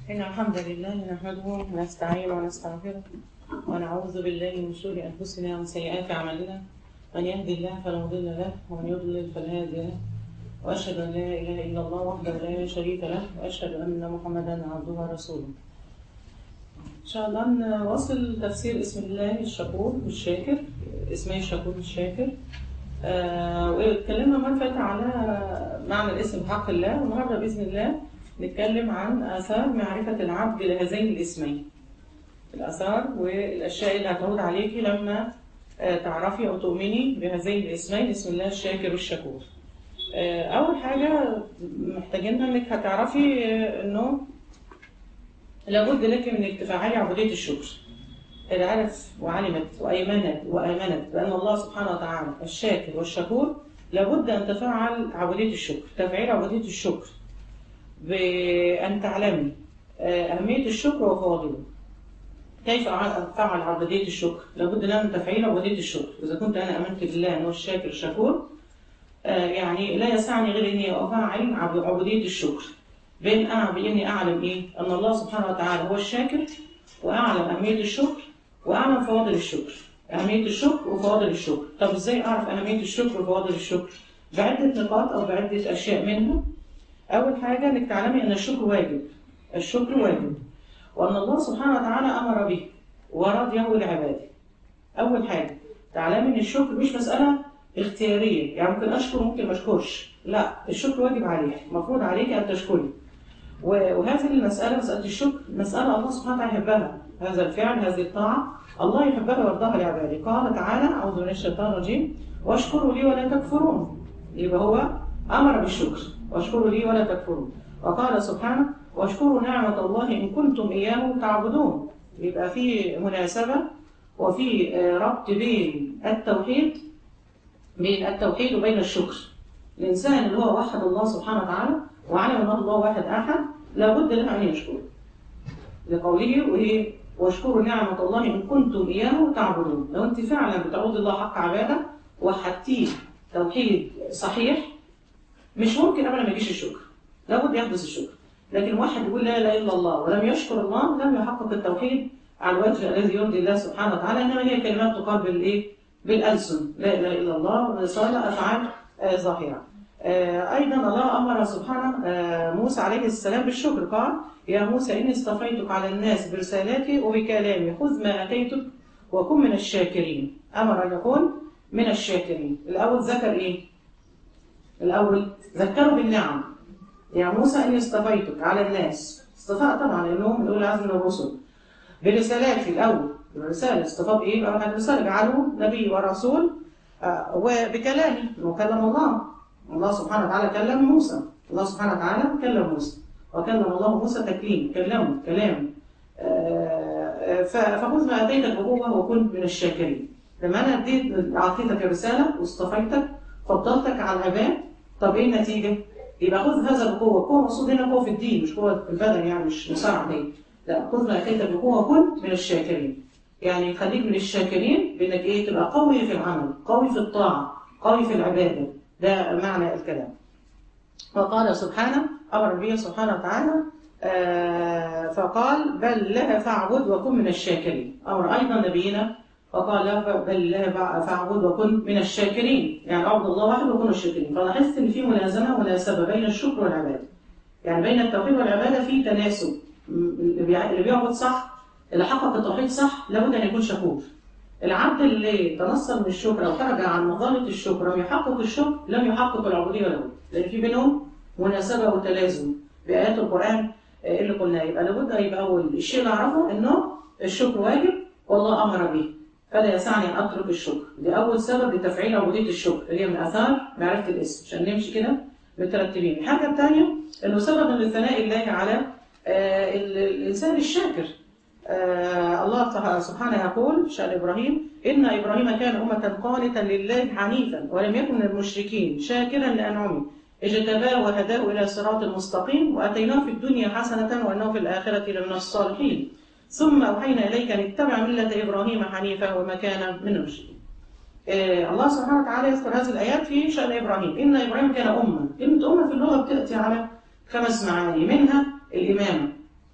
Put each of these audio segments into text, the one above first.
إن الحمد لله نحمده ونستعينه ونستغفره ونعوذ بالله من شرور أنفسنا ومن سيئات أعمالنا من يهدي الله فلا مضل له ومن يضلل فلا هادي له وأشهد أن لا إله إلا الله وحده لا شريك له وأشهد أن محمدا عبده ورسوله إن شاء الله نواصل تفسير اسم الله الشكور والشاكر اسمه الشكور والشاكر آه واتكلمنا مرة فاتت على معنى الاسم بحق الله والنهارده بإذن الله نتكلم عن آثار معرفة العبد لهذين الاسمين الآثار والأشياء اللي هتعود عليكي لما آه تعرفي أو تؤمني بهذين الاسمين اسم الله الشاكر والشكور آه أول حاجة محتاجينها إنك هتعرفي إنه لابد لك من انك تفعلي عبودية الشكر إذا عرف وعلمت وأيمنت وآمنت بأن الله سبحانه وتعالى الشاكر والشكور لابد أن تفعل عبودية الشكر تفعيل عبودية الشكر بأن تعلمي أهمية الشكر وفواضله كيف أفعل عبودية الشكر لابد لنا من تفعيل عبودية الشكر إذا كنت أنا آمنت بالله أنه الشاكر الشكور يعني لا يسعني غير أني أفعل عبودية الشكر بين أنا بإني أعلم إيه أن الله سبحانه وتعالى هو الشاكر وأعلم أهمية الشكر وأعلم فواضل الشكر أهمية الشكر وفواضل الشكر طب إزاي أعرف أهمية الشكر وفواضل الشكر بعدة نقاط أو بعدة أشياء منها أول حاجة إنك تعلمي أن الشكر واجب الشكر واجب وأن الله سبحانه وتعالى أمر به ورضيه لعباده أول حاجة تعلمي أن الشكر مش مسألة اختيارية يعني ممكن أشكر ممكن ما أشكرش لا الشكر واجب عليك المفروض عليك أن تشكري وهذه المسألة مسألة الشكر مسألة الله سبحانه وتعالى يحبها هذا الفعل هذه الطاعة الله يحبها ويرضاها لعباده قال تعالى أعوذ من الشيطان الرجيم واشكروا لي ولا تكفرون يبقى هو أمر بالشكر واشكروا لي ولا تكفرون وقال سبحانه واشكروا نعمة الله إن كنتم إياه تعبدون يبقى في مناسبة وفي ربط بين التوحيد بين التوحيد وبين الشكر الإنسان اللي هو وحد الله سبحانه وتعالى وعلم أن الله واحد أحد لابد له أن يشكر لقوله وهي واشكروا نعمة الله إن كنتم إياه تعبدون لو أنت فعلا بتعبد الله حق عبادة وحدتيه توحيد صحيح مش ممكن أبدا ما يجيش الشكر لابد يحدث الشكر لكن واحد يقول لا إله إلا الله ولم يشكر الله لم يحقق التوحيد على الوجه الذي يرضي الله سبحانه وتعالى إنما هي كلمات تقال بالإيه؟ بالألسن لا إله إلا الله صالة أفعال آه ظاهرة آه أيضا الله أمر سبحانه آه موسى عليه السلام بالشكر قال يا موسى إني اصطفيتك على الناس برسالاتي وبكلامي خذ ما أتيتك وكن من الشاكرين أمر أن يكون من الشاكرين الأول ذكر إيه؟ الأول ذكروا بالنعم يا موسى إني اصطفيتك على الناس اصطفاء طبعا لأنهم من أولي العزم من الرسل برسالاتي الأول الرسالة اصطفاء إيه؟ أول حاجة رسالة جعله نبي ورسول آه وبكلامه وكلم الله الله سبحانه وتعالى كلم موسى الله سبحانه وتعالى كلم موسى وكلم الله موسى تكليم كلمه كلام آه فخذ ما اتيتك بقوه وكن من الشاكرين لما انا اديت اعطيتك الرساله واصطفيتك فضلتك على العباد طب ايه النتيجه؟ يبقى خذ هذا بقوه قوه مقصود هنا قوه في الدين مش قوه في البدن يعني مش مصارعه دي لا خذ ما اتيتك بقوه وكن من الشاكرين يعني خليك من الشاكرين بانك ايه تبقى قوي في العمل قوي في الطاعه قوي في العباده ده معنى الكلام وقال سبحانه أمر النبي سبحانه وتعالى آه فقال بل لها فاعبد وكن من الشاكرين أمر أيضا نبينا وقال له بل لها فاعبد وكن من الشاكرين يعني اعبد الله وحده وكن الشاكرين فلاحظت ان في ملازمه مناسبه بين الشكر والعباده يعني بين التوحيد والعباده في تناسب اللي بيعبد صح اللي حقق التوحيد صح لابد ان يكون شكور العبد اللي تنصل من الشكر او خرج عن مظله الشكر او يحقق الشكر لم يحقق العبوديه له لان في بينهم مناسبه وتلازم بايات القران اللي قلناه يبقى لابد ان يبقى اول الشيء اللي اعرفه انه الشكر واجب والله امر به فلا يسعني ان اترك الشكر دي اول سبب لتفعيل عبوديه الشكر اللي هي من اثار معرفه الاسم عشان نمشي كده مترتبين الحاجه الثانيه انه سبب من ثناء الله على آه الانسان الشاكر آه الله سبحانه يقول شأن إبراهيم إن إبراهيم كان أمة قانتا لله حنيفا ولم يكن من المشركين شاكرا لأنعمه اجتباه وهداه إلى صراط مستقيم وأتيناه في الدنيا حسنة وأنه في الآخرة لمن الصالحين ثم أوحينا إليك أن اتبع ملة إبراهيم حنيفا وما كان من المشركين آه الله سبحانه وتعالى يذكر هذه الآيات في شأن إبراهيم إن إبراهيم كان أمة كلمة أمة في اللغة بتأتي على خمس معاني منها الإمامة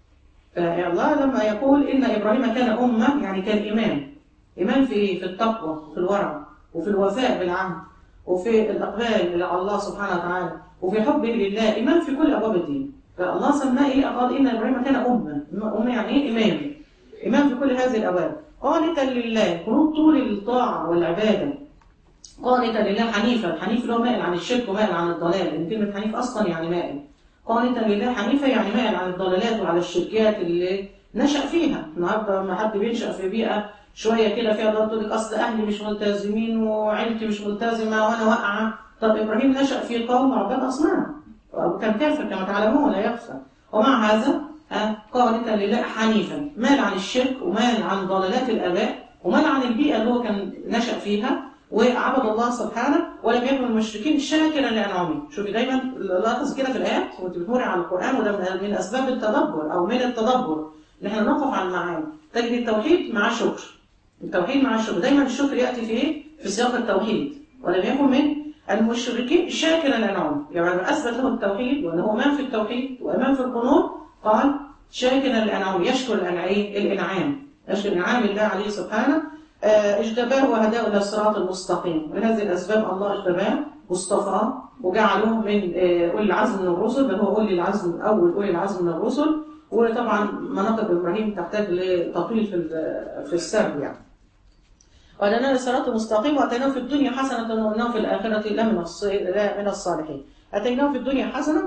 فالله لما يقول إن إبراهيم كان أمة يعني كان إمام إمام في إيه؟ في التقوى في الورع وفي الوفاء بالعهد وفي الإقبال إلى الله سبحانه وتعالى وفي حبه لله إمام في كل أبواب الدين فالله سماه إيه قال إن إبراهيم كان أمة أمة يعني إيه إمام إمام في كل هذه الأبواب قانتا لله قنوط طول الطاعة والعبادة قانتا لله حنيفا حنيف اللي هو مائل عن الشرك ومائل عن الضلال لأن كلمة حنيف أصلا يعني مائل قانتا لله حنيفا يعني مائل عن الضلالات وعلى الشركيات اللي نشأ فيها النهارده لما حد بينشأ في بيئة شوية كده فيها ضغط تقول لك أصل أهلي مش ملتزمين وعيلتي مش ملتزمة وأنا واقعة طب إبراهيم نشأ في قوم عباد أصنام وكان كافر كما تعلمون لا يخفى ومع هذا قانتا لله حنيفا مال عن الشرك ومال عن ضلالات الآباء ومال عن البيئة اللي هو كان نشأ فيها وعبد الله سبحانه ولم يكن من المشركين شاكرا لانعامه شوفي دايما لاحظ كده في الايات وانت بتمر على القران وده من اسباب التدبر او من التدبر ان احنا نقف على المعاني تجد التوحيد مع شكر التوحيد مع الشكر دايما الشكر ياتي في ايه في سياق التوحيد ولم يكن من المشركين شاكرا لانعامه يعني اثبت له التوحيد وان هو امام في التوحيد وامام في القنوط قال شاكرا لانعامه يشكر الانعام يشكر انعام الله عليه سبحانه اجتباه وهداه الى الصراط المستقيم ولهذه الاسباب الله اجتباه واصطفاه وجعله من اولي العزم من الرسل بل هو اولي العزم اول اولي العزم من الرسل وطبعا مناقب ابراهيم تحتاج لتطويل في في السرد يعني. وهديناه الصراط المستقيم واتيناه في الدنيا حسنه وانه في الاخره لمن من الصالحين. اتيناه في الدنيا حسنه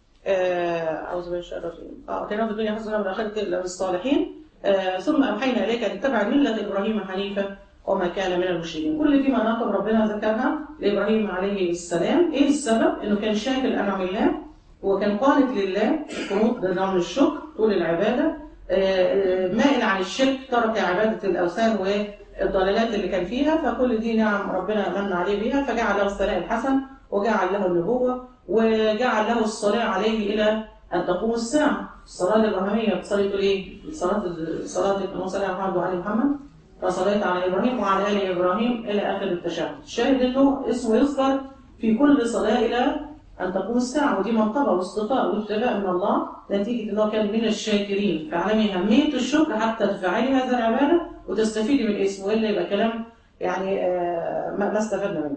اعوذ بالله من الرجيم اتيناه في الدنيا حسنه وفي الاخره لمن الصالحين آه ثم أوحينا إليك أن تتبع ملة إبراهيم حنيفا وما كان من المشركين كل دي مناقب ربنا ذكرها لإبراهيم عليه السلام إيه السبب؟ إنه كان شاكر لأنعم الله وكان قانت لله قنوط بنوع من الشكر طول العبادة آه مائل عن الشرك ترك عبادة الأوثان والضلالات اللي كان فيها فكل دي نعم ربنا من عليه بها فجعل له الثناء الحسن وجعل له النبوة وجعل له الصلاة عليه إلى أن تقوم الساعة الصلاة الإبراهيمية بتصلي تقول إيه؟ صلاة صلاة اللهم صل على محمد وعلى محمد فصليت على إبراهيم وعلى آل إبراهيم إلى آخر التشهد الشاهد إنه اسمه يذكر في كل صلاة إلى أن تقوم الساعة ودي منقبة واصطفاء واجتباء من الله نتيجة أنه كان من الشاكرين فاعلمي أهمية الشكر حتى تفعلي هذا العبادة وتستفيدي من الاسم وإلا يبقى كلام يعني آه ما استفدنا منه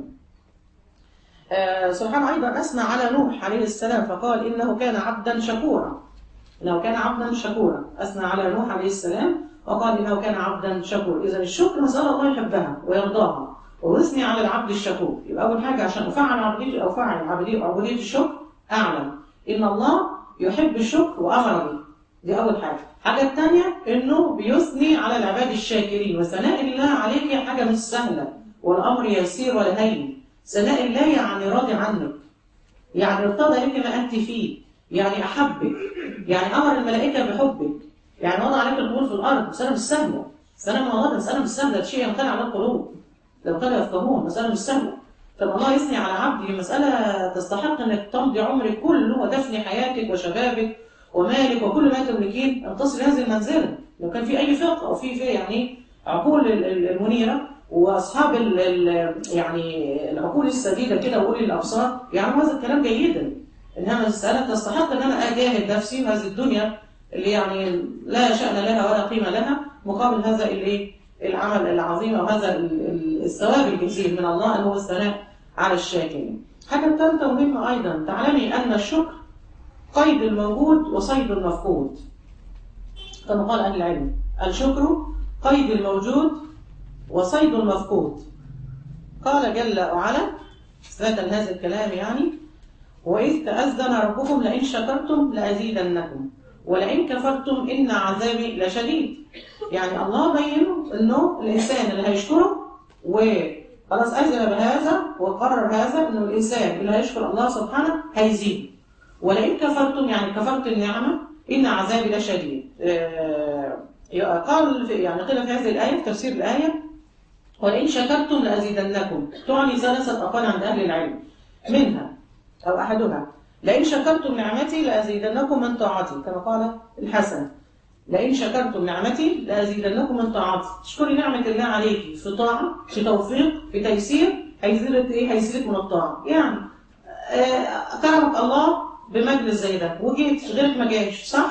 آه سبحانه أيضا أثنى على نوح عليه السلام فقال إنه كان عبدا شكورا إنه كان عبدا شكورا أثنى على نوح عليه السلام وقال إنه كان عبدا شكورا إذا الشكر مسألة الله يحبها ويرضاها ويثني على العبد الشكور يبقى أول حاجة عشان أفعل عبودية أو فعل عبودية عبودية الشكر أعلم إن الله يحب الشكر وأمر به دي أول حاجة الحاجة الثانية إنه بيثني على العباد الشاكرين وثناء الله عليك حاجة مش سهلة والأمر يسير ولا هين ثناء الله يعني راضي عنك يعني ارتضى لك ما أنت فيه يعني أحبك يعني أمر الملائكة بحبك يعني وضع عليك القبول في الأرض مسألة مش سهلة مسألة من الله مسألة مش سهلة شيء ينقلع على القلوب لو كانوا يفقهون مسألة مش سهلة فالله يثني على عبده مسألة تستحق أنك تمضي عمرك كله وتفني حياتك وشبابك ومالك وكل ما تملكين أن تصل هذه المنزلة لو كان في أي فقه أو في في يعني عقول المنيرة واصحاب ال ال يعني العقول السديده كده واولي الابصار يعلموا هذا الكلام جيدا انها مساله تستحق ان انا اجاهد نفسي في هذه الدنيا اللي يعني لا شان لها ولا قيمه لها مقابل هذا الايه العمل العظيم او هذا الثواب الجزيل من الله اللي هو الثناء على الشاكرين. حاجه ثالثه مهمه ايضا تعلمي ان الشكر قيد الموجود وصيد المفقود. كما قال اهل العلم الشكر قيد الموجود وصيد المفقود قال جل وعلا اثباتا هذا الكلام يعني واذ تاذن ربكم لئن شكرتم لازيدنكم ولئن كفرتم ان عذابي لشديد يعني الله بين انه الانسان اللي هيشكره وخلاص اذن بهذا وقرر هذا انه الانسان اللي هيشكر الله سبحانه هيزيد ولئن كفرتم يعني كفرت النعمه ان عذابي لشديد آه قال يعني قيل في هذه الايه في تفسير الايه ولئن شكرتم لأزيدنكم تعني ثلاثة أقوال عند أهل العلم منها أو أحدها لئن شكرتم نعمتي لأزيدنكم من طاعتي كما قال الحسن لئن شكرتم نعمتي لأزيدنكم من طاعتي تشكري نعمة الله عليك في طاعة في توفيق في تيسير هيزيدك إيه هيزيدك من الطاعة يعني آه كرمك الله بمجلس زي ده وجيت غيرك ما جاش صح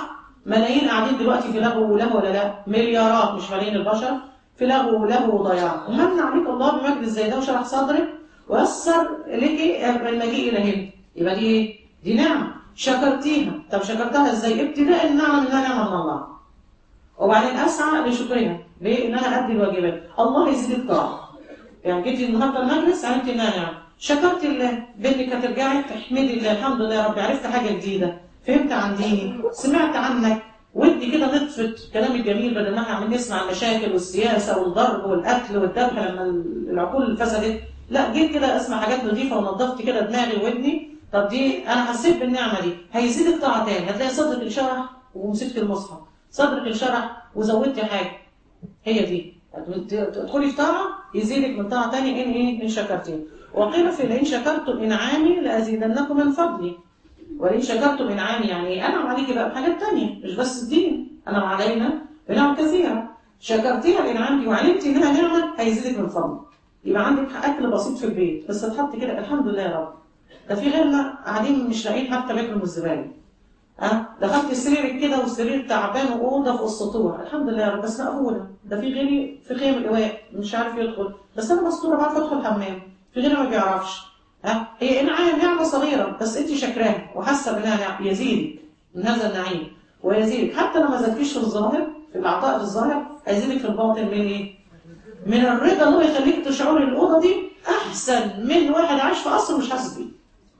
ملايين قاعدين دلوقتي في لغو ولهو ولا لا مليارات مش ملايين البشر في لغو ولهو وضياع ومن عليك الله بمجد زي ده وشرح صدرك ويسر لك المجيء الى هنا يبقى دي ايه؟ دي نعمه شكرتيها طب شكرتها ازاي ابتداء النعمه انها نعمه من الله وبعدين اسعى لشكرها ليه؟ ان انا ادي الواجبات الله يزيدك طاعه يعني جيتي النهارده المجلس عرفتي انها نعمه شكرت الله بانك هترجعي تحمدي الله الحمد لله يا رب عرفت حاجه جديده فهمت عن ديني سمعت عنك ودي كده نطفت كلام الجميل بدل ما احنا عمالين نسمع المشاكل والسياسه والضرب والاكل والذبح لما العقول فسدت لا جيت كده اسمع حاجات نظيفه ونظفت كده دماغي وودني طب دي انا حسيت بالنعمه دي هيزيدك طاعه تاني هتلاقي صدرك انشرح ومسكت المصحف صدرك انشرح وزودتي حاجه هي دي تدخلي في طاعه يزيدك من طاعه تاني ان ايه ان شكرتين وقيل في لئن شكرتم انعامي لازيدنكم من فضلي ولئن شكرتم انعامي يعني انعم عليكي بقى بحاجات تانية مش بس الدين انعم علينا بنعم كثيره شكرتيها الانعام دي وعلمتي انها نعمه هيزيدك من فضل يبقى عندك اكل بسيط في البيت بس تحط كده الحمد لله يا رب ده في غيرنا قاعدين مش لاقيين حتى بياكلوا من الزباله ها دخلت سريرك كده والسرير تعبان واوضه فوق السطوح الحمد لله يا رب بس مقفوله ده في غيري في خيم الاواء مش عارف يدخل بس انا مستوره بعرف ادخل الحمام في غيري ما بيعرفش ها هي انعام نعمه صغيره بس انت شاكراها وحاسه بانها نعمه يزيدك من هذا النعيم ويزيدك حتى لو ما زادكيش في الظاهر في العطاء في الظاهر هيزيدك في الباطن من ايه؟ من الرضا اللي هو يخليك تشعري الاوضه دي احسن من واحد عايش في قصر مش حاسس بيه.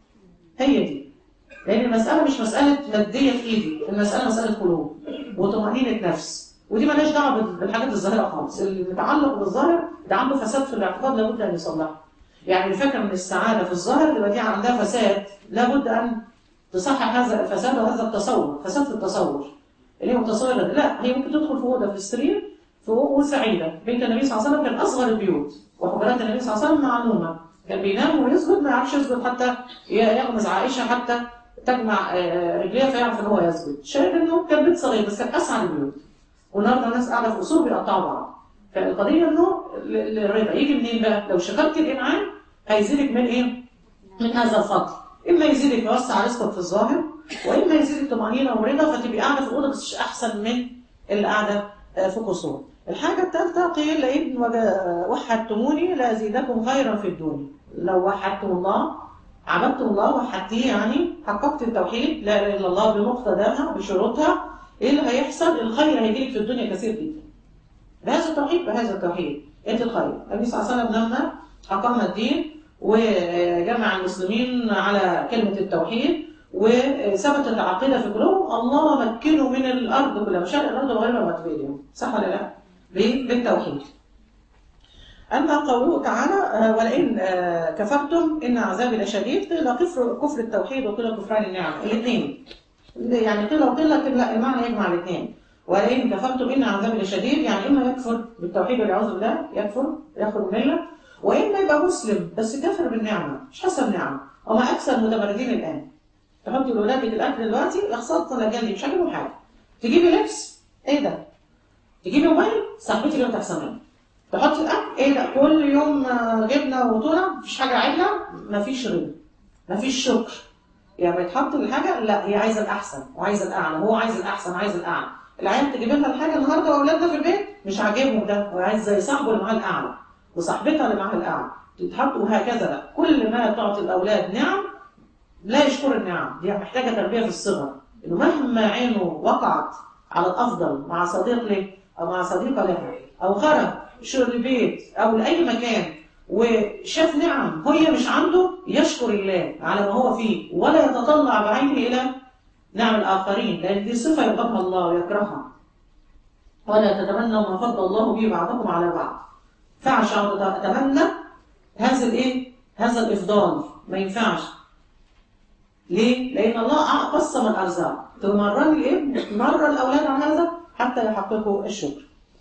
هي دي. لان المساله مش مساله ماديه في ايدي، المساله مساله قلوب وطمانينه نفس. ودي مالهاش دعوه بالحاجات الظاهره خالص، المتعلق بالظاهر ده عنده فساد في الاعتقاد لابد ان يصلحه. يعني اللي فاكر ان السعاده في الظاهر تبقى دي عندها فساد لابد ان تصحح هذا الفساد وهذا التصور، فساد في التصور. اللي هي متصوره لا هي ممكن تدخل في اوضه في السرير وسعيدة بيت النبي صلى الله عليه وسلم كان أصغر البيوت وحجرات النبي صلى الله عليه وسلم معلومة كان بينام ويسجد ما يعرفش يسجد حتى يغمز عائشة حتى تجمع رجليها فيعرف ان هو يسجد شايف انه كان بيت صغير بس كان اسعد البيوت والنهارده الناس قاعده في اصول بيقطعوا بعض فالقضيه انه الرضا يجي منين بقى؟ لو شكرت الانعام هيزيدك من ايه؟ من هذا الفضل اما يزيدك يوسع رزقك في الظاهر واما يزيدك طمانينه ورضا فتبقي قاعده في الاوضه بس احسن من اللي قاعده في قصور. الحاجة الثالثة قيل لئن وحدتموني لأزيدكم خيرا في الدنيا لو وحدتم الله عبدتم الله وحدتيه يعني حققت التوحيد لا إله إلا الله بمقتضاها بشروطها إيه اللي هيحصل الخير هيجيلك في الدنيا كثير جدا بهذا التوحيد بهذا التوحيد أنت الخير النبي صلى الله عليه وسلم لما أقام الدين وجمع المسلمين على كلمة التوحيد وثبتت العقيدة في قلوبهم الله مكنه من الأرض كلها مشارق الأرض وغيرها ما بإيديهم صح ولا لا؟ ليه؟ بالتوحيد. أما قوله تعالى ولئن كفرتم إن عذابي لشديد قيل كفر كفر التوحيد وقيل كفران النعم الاثنين. يعني قيل وقيل لكن لا المعنى يجمع الاثنين. ولئن كفرتم إن عذابي لشديد يعني إما يكفر بالتوحيد والعياذ بالله يكفر يخرج الملة وإما يبقى مسلم بس كافر بالنعمة مش حسب نعمة وما أكثر المتمردين الآن. تحطي لأولادك الأكل دلوقتي يخسر الأجيال دي مش هجيبوا حاجة. تجيبي لبس إيه ده؟ تجيبي موبايل صاحبتي جابت احسن مني تحطي الاكل ايه ده كل يوم جبنه وتونه مفيش حاجه عدله مفيش رضا مفيش شكر يعني يتحط الحاجه لا هي عايزه الاحسن وعايزه الاعلى هو عايز الاحسن عايز الاعلى العيال تجيب لها الحاجه النهارده واولادها في البيت مش عاجبهم ده هو عايز زي صاحبه اللي معاه الاعلى وصاحبتها اللي معاها الاعلى تتحط وهكذا بقى كل ما تعطي الاولاد نعم لا يشكر النعم دي محتاجه تربيه في الصغر انه مهما عينه وقعت على الافضل مع صديق له او مع صديقه لها او خرج شغل بيت او لاي مكان وشاف نعم هي مش عنده يشكر الله على ما هو فيه ولا يتطلع بعينه الى نعم الاخرين لان دي صفه يغضبها الله ويكرهها ولا تتمنوا ما فضل الله به بعضكم على بعض فعش تتمنى هذا الايه هذا الافضال ما ينفعش ليه؟ لأن الله قسم الأرزاق تمرن الابن مرن الأولاد على هذا حتى يحققوا الشكر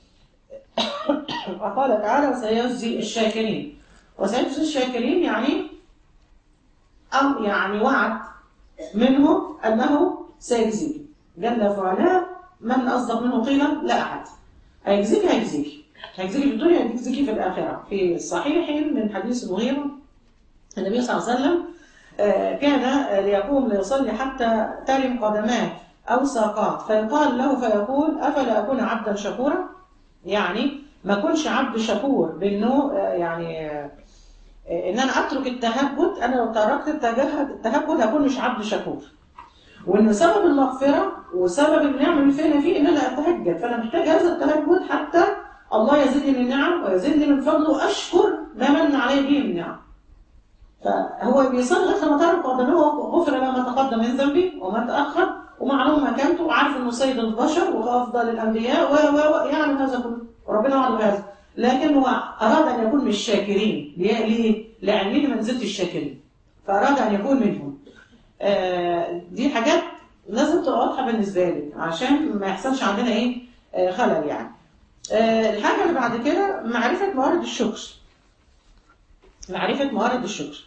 وقال تعالى وسيجزي الشاكرين وسيجزي الشاكرين يعني أو يعني وعد منه أنه سيجزيك جل وعلا من أصدق منه قيلا لا أحد هيجزيك هيجزيك هيجزيك في الدنيا هيجزيك في الآخرة في الصحيح من حديث المغيرة النبي صلى الله عليه وسلم كان ليقوم ليصلي حتى ترم قدماه أو ساقات فيقال له فيقول أفلا أكون عبدا شكورا يعني ما أكونش عبد شكور بأنه آه، يعني آه، ان انا اترك التهجد انا لو تركت التهجد التهجد هكون مش عبد شكور وان سبب المغفره وسبب النعم اللي فينا فيه ان انا اتهجد فانا محتاج هذا التهجد حتى الله يزيدني من النعم ويزيدني من فضله اشكر ما من علي به من نعم فهو بيصلي لغايه لما ترك وقد هو غفر له ما تقدم من ذنبي وما تاخر ومعلوم مكانته وعارف انه سيد البشر وافضل الانبياء و و و يعلم هذا كله وربنا وعده بهذا لكن هو اراد ان يكون من الشاكرين ليه؟ ليه؟ لعلمه منزله الشاكرين فاراد ان يكون منهم آه، دي حاجات لازم تبقى واضحه بالنسبه لي عشان ما يحصلش عندنا ايه آه، خلل يعني آه، الحاجه اللي بعد كده معرفه موارد الشكر معرفه موارد الشكر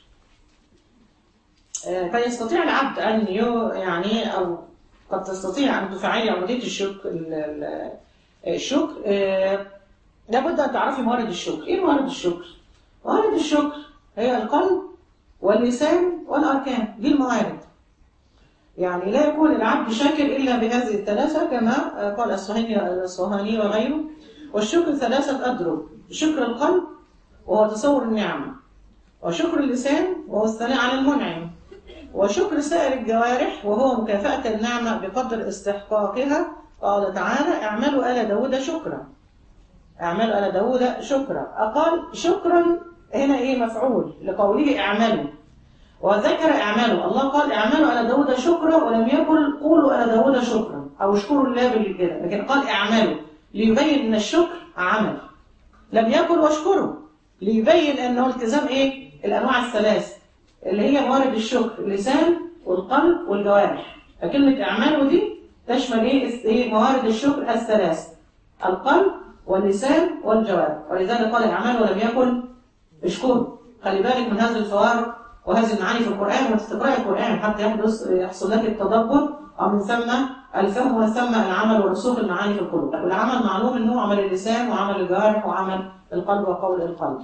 آه، فيستطيع العبد ان يو يعني او قد تستطيع ان تفعلي عمليه الشكر ال- ال- الشكر آه، لابد ان تعرفي موارد الشكر ايه موارد الشكر موارد الشكر هي القلب واللسان والاركان دي الموارد يعني لا يكون العبد شاكر الا بهذه الثلاثه كما قال الصهيني الصهاني وغيره والشكر ثلاثه اضرب شكر القلب وهو تصور النعمه وشكر اللسان وهو الثناء على المنعم وشكر سائر الجوارح وهو مكافأة النعمة بقدر استحقاقها قال تعالى اعملوا آل داود شكرا اعملوا آل داود شكرا أقال شكرا هنا إيه مفعول لقوله اعملوا وذكر اعملوا الله قال اعملوا آل داود شكرا ولم يقل قولوا آل داود شكرا أو اشكروا الله بالكده لكن قال اعملوا ليبين أن الشكر عمل لم يقل واشكروا ليبين أنه التزام إيه الأنواع الثلاث اللي هي موارد الشكر اللسان والقلب والجوارح فكلمة اعملوا دي تشمل ايه إيه موارد الشكر الثلاث القلب واللسان والجوارح ولذلك قال اعملوا ولم يكن اشكروا خلي بالك من هذه الفوارق وهذه المعاني في القرآن وتستقرأ القرآن حتى يحدث يحصل لك التدبر ومن ثم الفهم ومن ثم العمل ورسوخ المعاني في القلوب والعمل معلوم انه عمل اللسان وعمل الجوارح وعمل القلب وقول القلب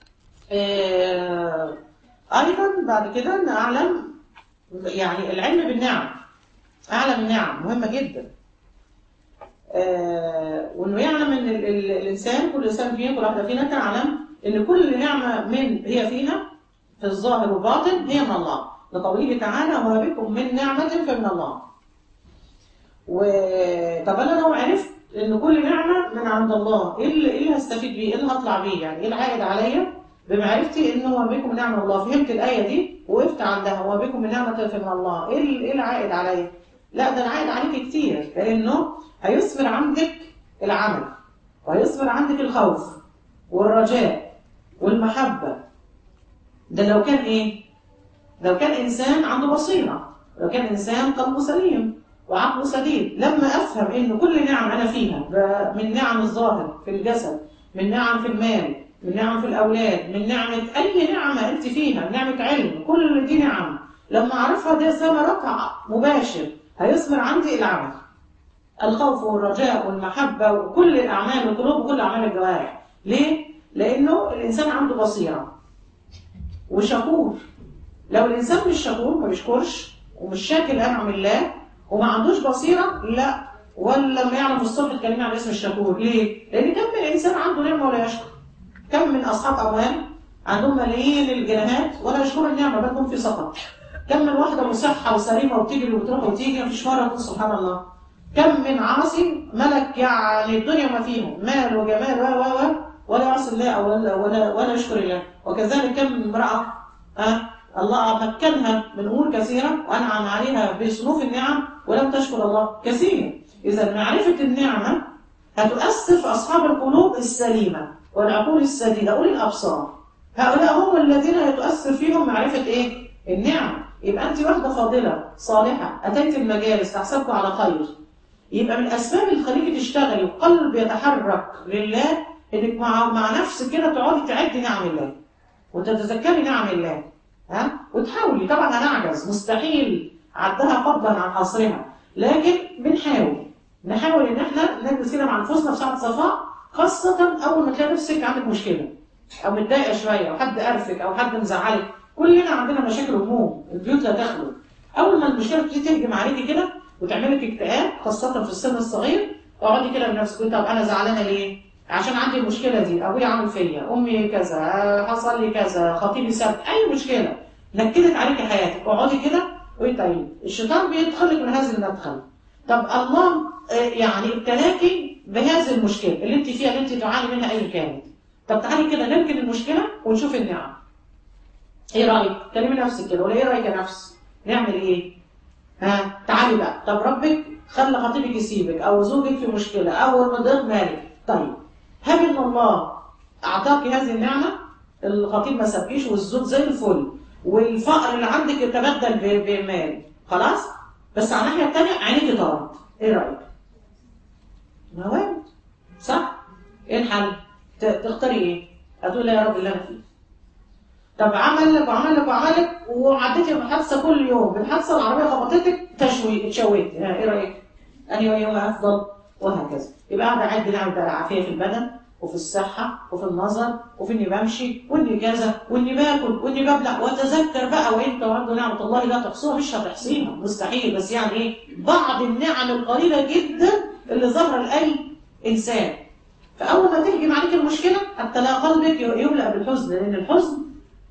آه، ايضا بعد كده نعلم يعني العلم بالنعم اعلم النعم مهمه جدا آه، وانه يعلم ان ال- ال- الانسان كل انسان فينا كل واحده فينا تعلم ان كل نعمه من هي فينا في الظاهر والباطن هي من الله لقوله تعالى وما بكم من نعمه فمن الله وطب انا لو عرفت ان كل نعمه من عند الله ايه اللي, إيه اللي هستفيد بيه ايه اللي هطلع بيه يعني ايه العائد عليا بمعرفتي ان هو بكم من نعمه الله فهمت الايه دي وقفت عندها وما بكم من نعمه فمن الله ايه ال- ايه العائد عليا لا ده العائد عليك كتير لانه هيثمر عندك العمل وهيثمر عندك الخوف والرجاء والمحبه ده لو كان ايه لو كان انسان عنده بصيره لو كان انسان قلبه سليم وعقله سديد لما افهم ان كل نعم انا فيها ب- من نعم الظاهر في الجسد من نعم في المال من نعم في الاولاد من نعمه اي نعمه انت فيها نعمه علم كل دي نعم لما اعرفها ده ثمرة مباشر هيثمر عندي العمل الخوف والرجاء والمحبه وكل الاعمال والقلوب وكل اعمال الجوارح ليه لانه الانسان عنده بصيره وشكور لو الانسان مش شكور ما بيشكرش ومش شاكر لانعم الله وما عندوش بصيره لا ولا لما يعلم الصبح تكلمي عن اسم الشكور ليه؟ لان كم من انسان عنده نعمه ولا يشكر كم من اصحاب اموال عندهم ملايين الجنيهات ولا يشكروا النعمه بل هم في سقط كم من واحده مصحه وسليمه وبتجري وبتروح وتيجي مفيش مره تقول سبحان الله كم من عاصي ملك يعني الدنيا ما فيهم مال وجمال و و و ولا يعصي الله ولا ولا ولا يشكر الله وكذلك كم من امراه أه الله مكنها من امور كثيره وانعم عليها بصنوف النعم ولم تشكر الله كثير اذا معرفه النعمه هتؤثر في اصحاب القلوب السليمه والعقول السديده اولي الابصار هؤلاء هم الذين يتؤثر فيهم معرفه ايه النعم يبقى انت واحده فاضله صالحه اتيت المجالس تحسبك على خير يبقى من الاسباب اللي تخليكي تشتغلي وقلب يتحرك لله انك مع مع نفسك كده تقعدي تعدي نعم الله وتتذكري نعم الله ها وتحاولي طبعا هنعجز مستحيل عدها فضلا عن حصرها لكن بنحاول نحاول ان احنا نجلس كده مع انفسنا في ساعه صفاء خاصه اول ما تلاقي نفسك عندك مشكله او متضايقه شويه او حد قرفك او حد مزعلك كلنا عندنا مشاكل هموم البيوت لا تخلو اول ما المشكله تبتدي تهجم عليكي كده وتعمل لك اكتئاب خاصه في السن الصغير اقعدي كده بنفسك طب انا زعلانه ليه؟ عشان عندي المشكله دي ابويا عامل فيا امي كذا حصل لي كذا خطيبي ساب اي مشكله نكدت عليكي حياتك اقعدي كده وانت طيب الشيطان بيدخلك من هذه المدخل طب الله آه، يعني ابتلاكي بهذه المشكله اللي انت فيها اللي انت تعاني منها ايا كانت طب تعالي كده نركن المشكله ونشوف النعم ايه رايك كلمي نفسك كده ولا ايه رايك يا نفس نعمل ايه ها تعالي بقى طب ربك خلى خطيبك يسيبك او زوجك في مشكله او مضيق مالك طيب هب ان الله اعطاك هذه النعمه الخطيب ما سابكيش والزوج زي الفل والفقر اللي عندك يتبدل ب- بمال خلاص بس على الناحيه الثانيه عينيك طارت ايه رايك؟ ما وارد صح؟ ايه الحل؟ ت- تختاري ايه؟ هتقول يا رب اللي انا فيه طب عمل لك وعمل لك وعمل لك وعديتي بحادثه كل يوم بالحادثه العربيه خبطتك تشوي اتشويتي ها ايه رايك؟ انهي يوم افضل وهكذا يبقى قاعده اعد نعمه بقى العافيه في البدن وفي الصحه وفي النظر وفي اني بمشي واني كذا واني باكل واني ببلع واتذكر بقى وانت وعنده نعمه الله لا تحصوها مش هتحصيها مستحيل بس يعني ايه بعض النعم القليله جدا اللي ظاهره لاي انسان فاول ما تهجم عليك المشكله حتى لا قلبك يملا بالحزن لان الحزن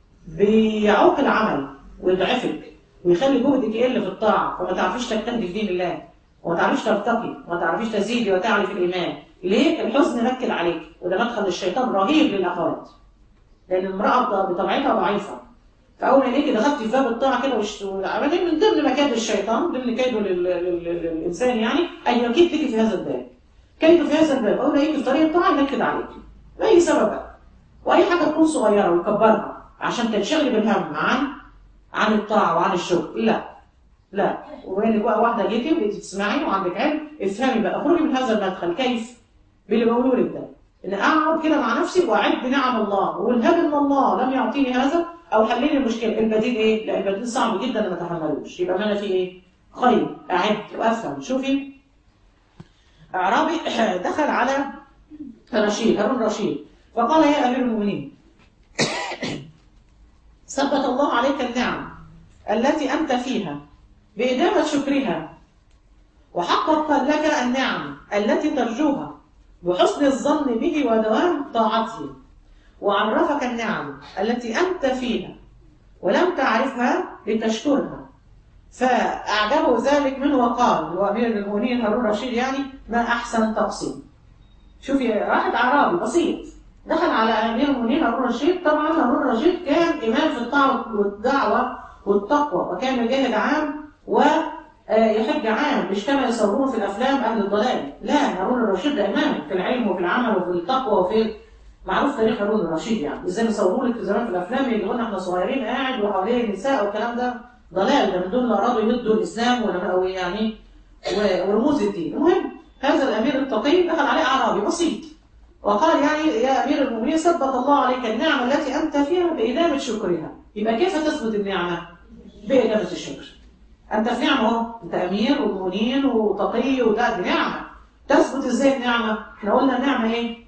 بيعوق العمل ويضعفك ويخلي جهدك يقل في الطاعه فما تعرفيش تجتهدي في دين الله وما تعرفيش ترتقي وما تعرفيش تزيدي وتعلي في الايمان ليه الحزن نكد عليك وده مدخل الشيطان رهيب للاخوات لان المراه بطبيعتها ضعيفه فاول ما ليكي دخلتي في باب الطاعه كده وش- وعملتي من ضمن مكائد الشيطان من ضمن كيده لل- لل- لل- للانسان يعني ان يكيد لك في هذا الباب كيده في هذا الباب اول ما يجي في طريق الطاعه ينكد عليك لاي سبب بقى واي حاجه تكون صغيره ويكبرها عشان تنشغلي بالهم عن عن الطاعه وعن الشغل لا لا وبين بقى واحده جيتي وبقيتي تسمعي وعندك علم افهمي بقى اخرجي من هذا المدخل كيف باللي بقوله لك ده ان اقعد كده مع نفسي واعد نعم الله والهب ان الله لم يعطيني هذا او حل لي المشكله البديل ايه؟ لا البديل صعب جدا ان اتحملوش يبقى ما انا في ايه؟ خير اعد وافهم شوفي اعرابي دخل على رشيد هارون رشيد فقال يا امير المؤمنين ثبت الله عليك النعم التي انت فيها بإدامة شكرها وحقق لك النعم التي ترجوها بحسن الظن به ودوام طاعته وعرفك النعم التي أنت فيها ولم تعرفها لتشكرها فأعجبه ذلك منه وقال هو أمير المؤمنين هارون رشيد يعني ما أحسن تقسيم شوفي واحد أعرابي بسيط دخل على أمير المؤمنين هارون رشيد طبعا هارون رشيد كان إمام في الطاعة والدعوة والتقوى وكان يجاهد عام ويحج عام مش كما يصورون في الافلام اهل الضلال لا هارون الرشيد ده امام في العلم وفي العمل وفي التقوى وفي معروف تاريخ هارون الرشيد يعني ازاي يصوروا لك في زمان في الافلام يجيبوا لنا احنا صغيرين قاعد وحواليه النساء والكلام ده ضلال ده من دول اللي ارادوا يهدوا الاسلام ولا- أو يعني و- ورموز الدين المهم هذا الامير التقي دخل عليه اعرابي بسيط وقال يعني يا امير المؤمنين ثبت الله عليك النعمه التي انت فيها بادامه شكرها يبقى كيف تثبت النعمه؟ بإدامة الشكر أنت في نعمة أهو أنت أمير ومنين وتقي وده دي نعمة تثبت إزاي النعمة؟ إحنا قلنا النعمة إيه؟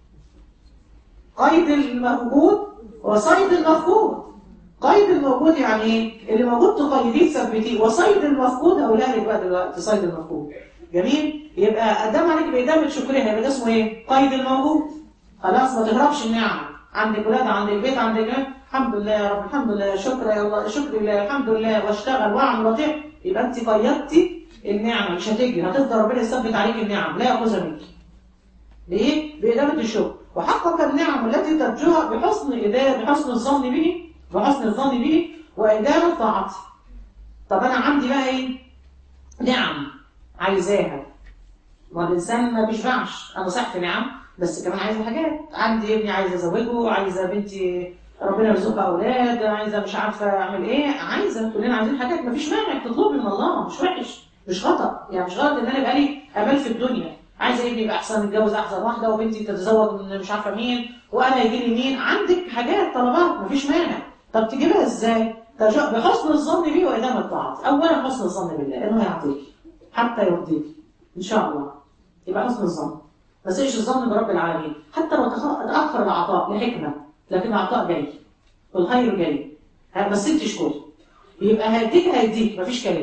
قيد الموجود وصيد المفقود قيد الموجود يعني إيه؟ اللي موجود تقيديه تثبتيه وصيد المفقود هقولها لك بقى دلوقتي صيد المفقود جميل؟ يبقى قدام عليك بإدامة شكرها يبقى ده اسمه إيه؟ قيد الموجود خلاص ما تهربش النعمة عندك ولاد عندك بيت عندك إيه؟ الحمد لله يا رب الحمد لله شكر يا الله شكر لله الحمد لله واشتغل واعمل واطيع يبقى انت قيدتي النعمه مش هتجري هتفضل ربنا يثبت عليك النعم لا ياخذها منك. ليه؟ بإدامة الشكر وحقق النعم التي ترجوها بحسن إدامة بحسن الظن به بحسن الظن به وإدامة طاعته. طب أنا عندي بقى إيه؟ نعم عايزاها. ما الإنسان ما بيشبعش، أنا صح في نعم بس كمان عايزة حاجات، عندي ابني عايزة أزوجه، عايزة بنتي ربنا يرزقها اولاد عايزه مش عارفه اعمل ايه عايزه كلنا عايزين حاجات مفيش مانع تطلبي من الله مش وحش مش خطا يعني مش غلط ان انا يبقى لي امال في الدنيا عايزه ابني يبقى احسن يتجوز احسن واحده وبنتي تتزوج من مش عارفه مين وانا يجي لي مين عندك حاجات طلبات مفيش مانع طب تجيبها ازاي؟ تج- بحسن الظن به وادامه الطاعات اولا حسن الظن بالله انه هيعطيك حتى يرضيك ان شاء الله يبقى حسن الظن ما تسيش الظن برب العالمين حتى لو تخ- تاخر العطاء لحكمه لكن العطاء جاي والخير جاي ها، بس انت اشكري يبقى هيديك هيديك مفيش كلام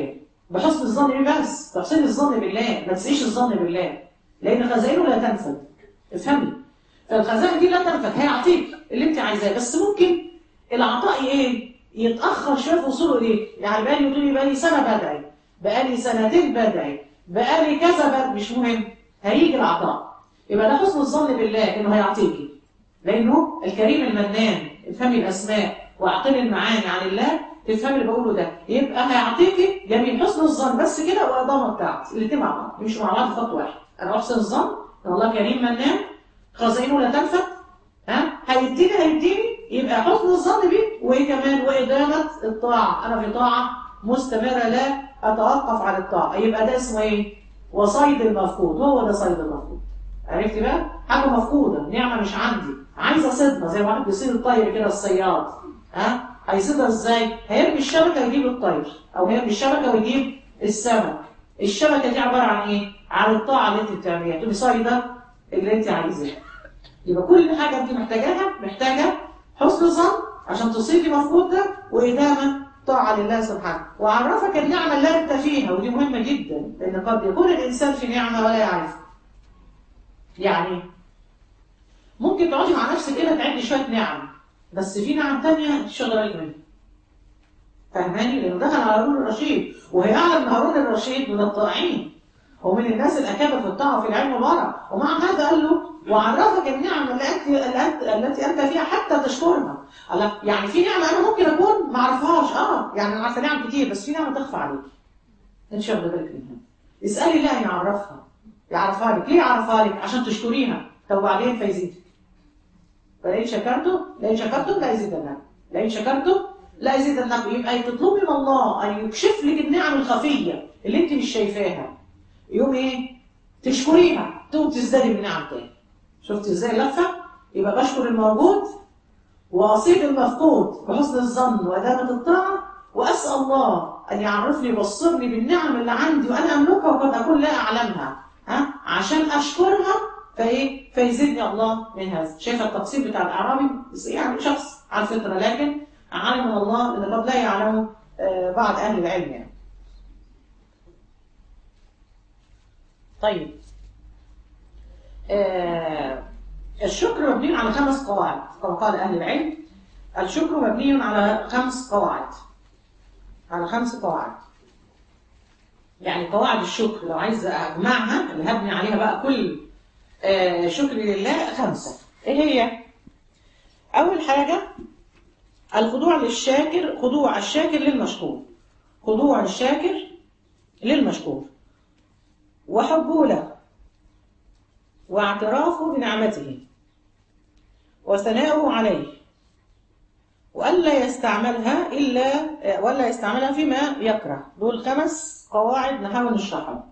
بحسن الظن بيه بس تحسين الظن بالله ما تسيش الظن بالله لان خزائنه لا تنفذ افهمي فالخزائن دي لا تنفذ هيعطيك اللي انت عايزاه بس ممكن العطاء ايه يتاخر شويه في وصوله اليك يعني بقالي تقولي بقالي سنه بدعي بقالي سنتين بدعي بقالي كذا بدعي مش مهم هيجي العطاء يبقى ده حسن الظن بالله انه هيعطيكي لانه الكريم المنان افهمي الاسماء واعطيني المعاني عن الله تفهمي اللي بقوله ده يبقى هيعطيكي جميل حسن الظن بس كده واقدامه بتاعتي الاثنين مع بعض يمشوا مع بعض في خط واحد انا احسن الظن ان الله كريم منان خزائنه لا تنفد ها هيديني هيديني يبقى حسن الظن بيه وايه كمان وادامه الطاعه انا في طاعه مستمره لا اتوقف على الطاعه يبقى ده اسمه ايه وصيد المفقود هو ده صيد المفقود عرفتي بقى حاجه مفقوده نعمه مش عندي عايزه صيدها زي واحد بيصيد الطير كده الصياد ها هيصيدها ازاي هيرمي الشبكه يجيب الطير او هيرمي الشبكه ويجيب السمك الشبكه دي عباره عن ايه عن الطاعه اللي انت بتعمليها تبقي صايده اللي انت عايزاه يبقى كل حاجه انت محتاجاها محتاجه حسن ظن عشان تصيبي مفقود ده وادامه طاعه لله سبحانه وعرفك النعمه اللي انت فيها ودي مهمه جدا لان قد يكون الانسان في نعمه ولا يعرفها يعني ممكن تقعدي مع نفسك كده تعدي شويه نعم بس في نعم تانية تشغل بالك منها فاهماني لانه دخل على هارون الرشيد وهي اعلم من هارون الرشيد من الطائعين ومن الناس الاكابر في الطاعه في العلم والورع ومع هذا قال له وعرفك النعم اللي انت التي انت فيها حتى تشكرها الله يعني في نعمه انا ممكن اكون ما اعرفهاش اه يعني انا عارفه نعم كتير بس في نعمه تخفى عليك انت شغل بالك منها اسالي الله يعرفها يعرفها لك ليه يعرفها لك عشان تشكريها طب وبعدين فيزيدك فلئن شكرتم لئن شكرتم لا يزيدنكم لئن شكرتم لا يزيدنكم يبقى تطلبي من الله ان يكشف لك النعم الخفيه اللي انت مش شايفاها يوم ايه تشكريها تقوم تزدادي بالنعم تاني شفت ازاي اللفه يبقى بشكر الموجود واصيب المفقود بحسن الظن وادامه الطاعه واسال الله ان يعرفني ويبصرني بالنعم اللي عندي وانا املكها وقد اكون لا اعلمها ها عشان اشكرها فايه فيزيدني الله من هذا شايفه التقسيم بتاع الاعرابي يعني شخص على الفطره لكن علم من الله ان قد لا يعلمه بعض اهل العلم يعني طيب آه الشكر مبني على خمس قواعد كما قال اهل العلم الشكر مبني على خمس قواعد على خمس قواعد يعني قواعد الشكر لو عايز اجمعها اللي هبني عليها بقى كل آه شكر لله خمسه ايه هي اول حاجه الخضوع للشاكر خضوع الشاكر للمشكور خضوع الشاكر للمشكور وحبه له واعترافه بنعمته وثناؤه عليه وألا يستعملها إلا ولا يستعملها فيما يكره دول خمس قواعد نحاول نشرحهم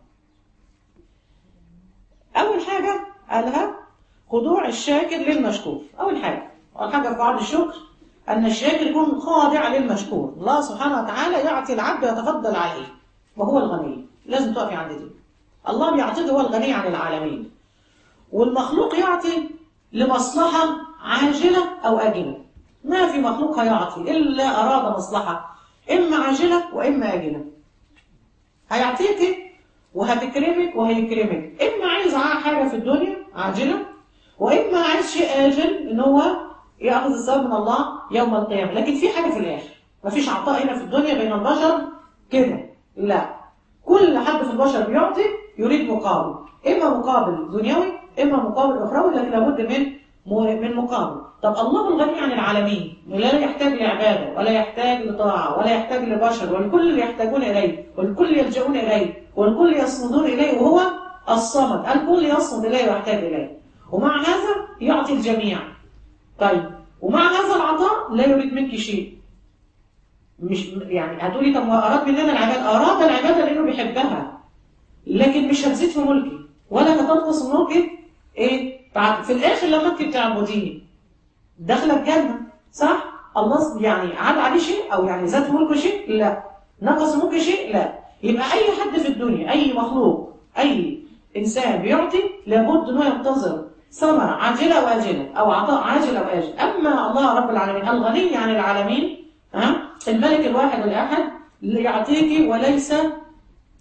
أول حاجة قالها خضوع الشاكر للمشكور أول حاجة أول حاجة في قواعد الشكر أن الشاكر يكون خاضع للمشكور الله سبحانه وتعالى يعطي العبد ويتفضل عليه وهو الغني لازم تقفي عند دي الله بيعطيه هو الغني عن العالمين والمخلوق يعطي لمصلحة عاجلة أو آجلة ما في مخلوق هيعطي إلا أراد مصلحة إما عاجلة وإما آجلة هيعطيك وهتكرمك وهيكرمك إما عايز حاجة في الدنيا عاجلة وإما عايز شيء آجل إن هو يأخذ الثواب من الله يوم القيامة لكن في حاجة في الآخر مفيش عطاء هنا في الدنيا بين البشر كده لا كل حد في البشر بيعطي يريد مقابل إما مقابل دنيوي إما مقابل أخروي لكن لابد من من مقابل طب الله الغني عن العالمين لا يحتاج لعبادة ولا يحتاج لطاعة ولا يحتاج لبشر والكل يحتاجون إليه والكل يلجؤون إليه والكل يصمدون إليه وهو الصمد الكل يصمد إليه ويحتاج إليه ومع هذا يعطي الجميع طيب ومع هذا العطاء لا يريد منك شيء مش يعني هتقولي طب ما أراد مننا العبادة أراد العبادة لأنه بيحبها لكن مش هتزيد في ملكي ولا هتنقص من ملكي ايه بعد في الاخر لما انت بتعبديه داخله الجنه صح الله يعني عاد عليه شيء او يعني زاد ملكه شيء لا نقص ملكه شيء لا يبقى اي حد في الدنيا اي مخلوق اي انسان بيعطي لابد انه ينتظر ثمرة عاجلة واجلة او عطاء عاجل او اجل اما الله رب العالمين الغني عن العالمين ها الملك الواحد الاحد اللي يعطيك وليس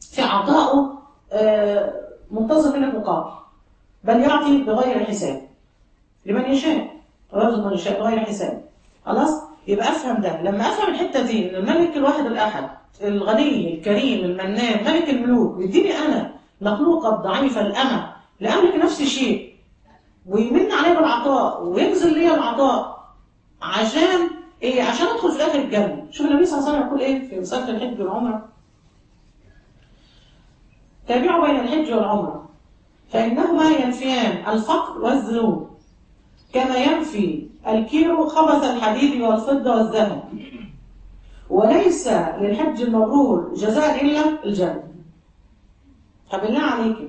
في عطائه آه، منتظر منك مقابل بل يعطي بغير حساب لمن يشاء ويرزق من يشاء بغير حساب خلاص يبقى افهم ده لما افهم الحته دي ان الملك الواحد الاحد الغني الكريم المنان ملك الملوك يديني انا مخلوقه ضعيفه الامه لا املك نفسي شيء ويمن عليا بالعطاء وينزل لي العطاء عشان ايه عشان ادخل في الاخر الجنه شوف النبي صلى الله عليه وسلم يقول ايه في مساله الحج والعمره تابعوا بين الحج والعمره فانهما ينفيان الفقر والذنوب كما ينفي الكيلو خبث الحديد والفضه والذهب وليس للحج المبرور جزاء الا الجنه فبالله عليكم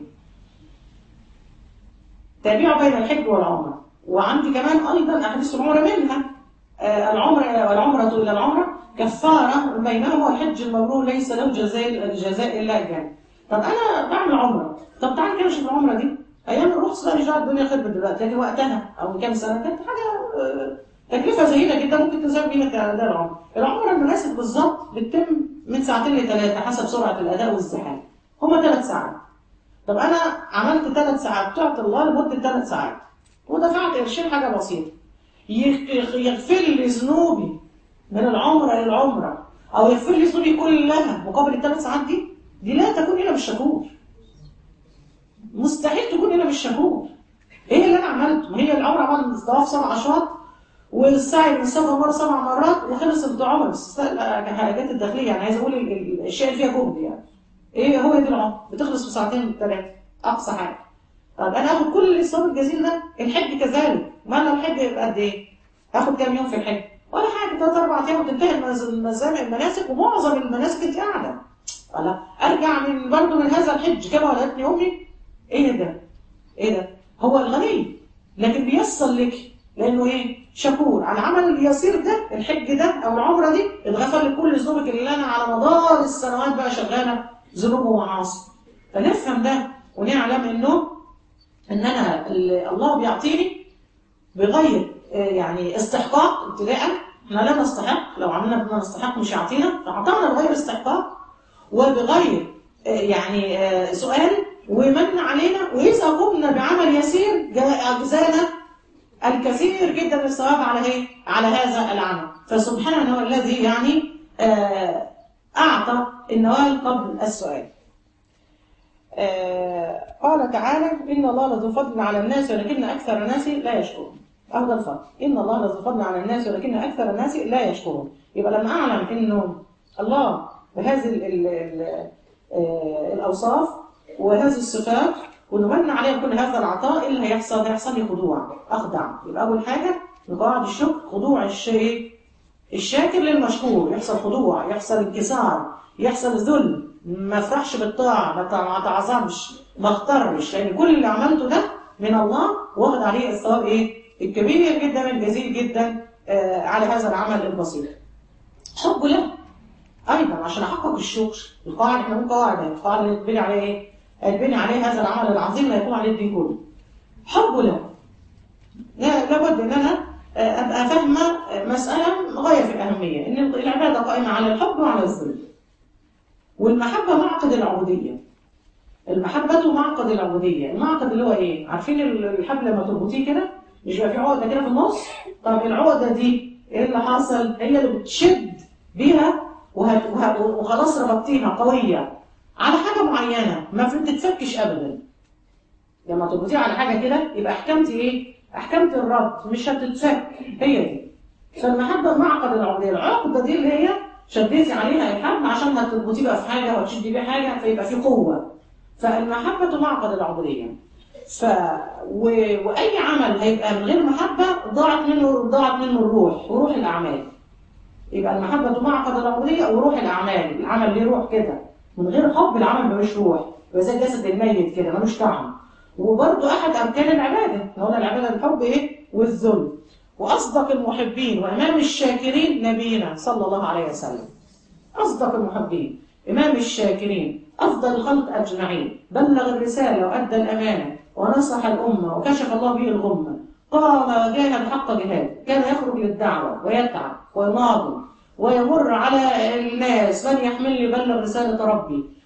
تابعوا بين الحج والعمره وعندي كمان ايضا احاديث العمره منها آه، العمره والعمره الى العمره كفاره بينهما والحج المبرور ليس له جزاء الجزاء الا الجنه طب انا بعمل عمره طب تعالى كده شوف العمره دي ايام الرخص بقى رجعت الدنيا خربت دلوقتي لكن وقتها او من كام سنه كانت حاجه آه، تكلفه زهيده جدا ممكن تساوي بيها ده العمره العمره المناسب بالظبط بتتم من ساعتين لثلاثه حسب سرعه الاداء والازدحام هما ثلاث ساعات طب انا عملت ثلاث ساعات بتوعت الله لمده ثلاث ساعات ودفعت قرشين حاجه بسيطه يغ- يغفر لي ذنوبي من العمره للعمره او يغفر لي ذنوبي كلها مقابل الثلاث ساعات دي دي لا تكون الا بالشكور مستحيل تكون الا بالشكور ايه اللي انا عملته ما هي العمره عمل طواف سبع اشواط والسعي من سبع مرات سبع مرات وخلص العمره بس كحاجات الداخليه يعني عايز اقول ال- ال- الاشياء اللي فيها جهد يعني ايه هو دي العمره بتخلص في ساعتين ثلاثه اقصى حاجه طب انا اخد كل الصواب الجزيل ده الحج كذلك ما لو الحج يبقى قد ايه اخد كام يوم في الحج ولا حاجه ثلاث اربع ايام وتنتهي المز- المزامع المناسك ومعظم المناسك انت قاعده ولا ارجع من برضه من هذا الحج كما ولدتني امي ايه ده ايه ده هو الغني لكن بيسر لك لانه ايه شكور على العمل اليسير ده الحج ده او العمره دي اتغفر لك كل ذنوبك اللي انا على مدار السنوات بقى شغاله ذنوب ومعاصي فنفهم ده ونعلم انه ان انا ال- الله بيعطيني بغير آه، يعني استحقاق ابتداء احنا لا نستحق لو عملنا بما نستحق مش يعطينا فاعطانا بغير استحقاق وبغير آه، يعني آه، سؤال ومن علينا واذا قمنا بعمل يسير جاء اجزانا الكثير جدا من الثواب على ايه؟ على هذا العمل فسبحانه هو الذي يعني آه، اعطى النوال قبل السؤال آه، قال تعالى إن الله لذو فضل على الناس ولكن أكثر الناس لا يشكرون أو ده الفضل إن الله لذو فضل على الناس ولكن أكثر الناس لا يشكرون يبقى لما أعلم إنه الله بهذه ال ال ال آه، الأوصاف وهذه الصفات ونمن عليه كل هذا العطاء إيه اللي هيحصل هيحصل لي خضوع أخضع يبقى أول حاجة من قواعد الشكر خضوع الشيء الشاكر للمشكور يحصل خضوع يحصل انكسار يحصل ذل ما افرحش بالطاعه ما تع- ما تعظمش ما اغترش لان كل اللي عملته ده من الله واخد عليه الثواب ايه الكبير جدا الجزيل جدا آه على هذا العمل البسيط حب له ايضا عشان احقق الشكر القاعده احنا بنقول قواعد القاعده اللي تبني عليه ايه هتبني عليه هذا العمل العظيم اللي هيكون عليه الدين كله حب له لا- لابد ان انا آه، ابقى فاهمه آه، مساله غايه في الاهميه ان العباده قائمه على الحب وعلى الذل والمحبه معقد العبوديه المحبه معقد العبوديه المعقد اللي هو ايه عارفين ال- الحبل لما تربطيه كده مش بيبقى في عقده كده في النص طب العقده دي ايه اللي حاصل هي اللي بتشد بيها وهت- وه- وخلاص ربطتيها قويه على حاجه معينه ما بتتفكش ابدا لما تربطيها على حاجه كده يبقى احكامتي ايه احكامتي الربط مش هتتفك هي دي فالمحبه معقد العقده العقده دي اللي هي شديتي عليها الحبل عشان هتربطيه بقى في حاجه وتشدي بيه حاجه فيبقى في قوه فالمحبه معقد العبوديه ف و... واي عمل هيبقى من غير محبه ضاعت منه ضاعت منه الروح وروح الاعمال يبقى المحبه معقد العبوديه وروح الاعمال العمل ليه روح كده من غير حب العمل ملوش روح يبقى زي الجسد الميت كده ملوش طعم وبرضه احد اركان العباده احنا قلنا العباده الحب ايه والذل واصدق المحبين وامام الشاكرين نبينا صلى الله عليه وسلم اصدق المحبين امام الشاكرين افضل الخلق اجمعين بلغ الرساله وادى الامانه ونصح الامه وكشف الله به الغمه قام وجاهد حق جهاد كان يخرج للدعوه ويتعب ويناضل ويمر على الناس من يحمل يبلغ رساله ربي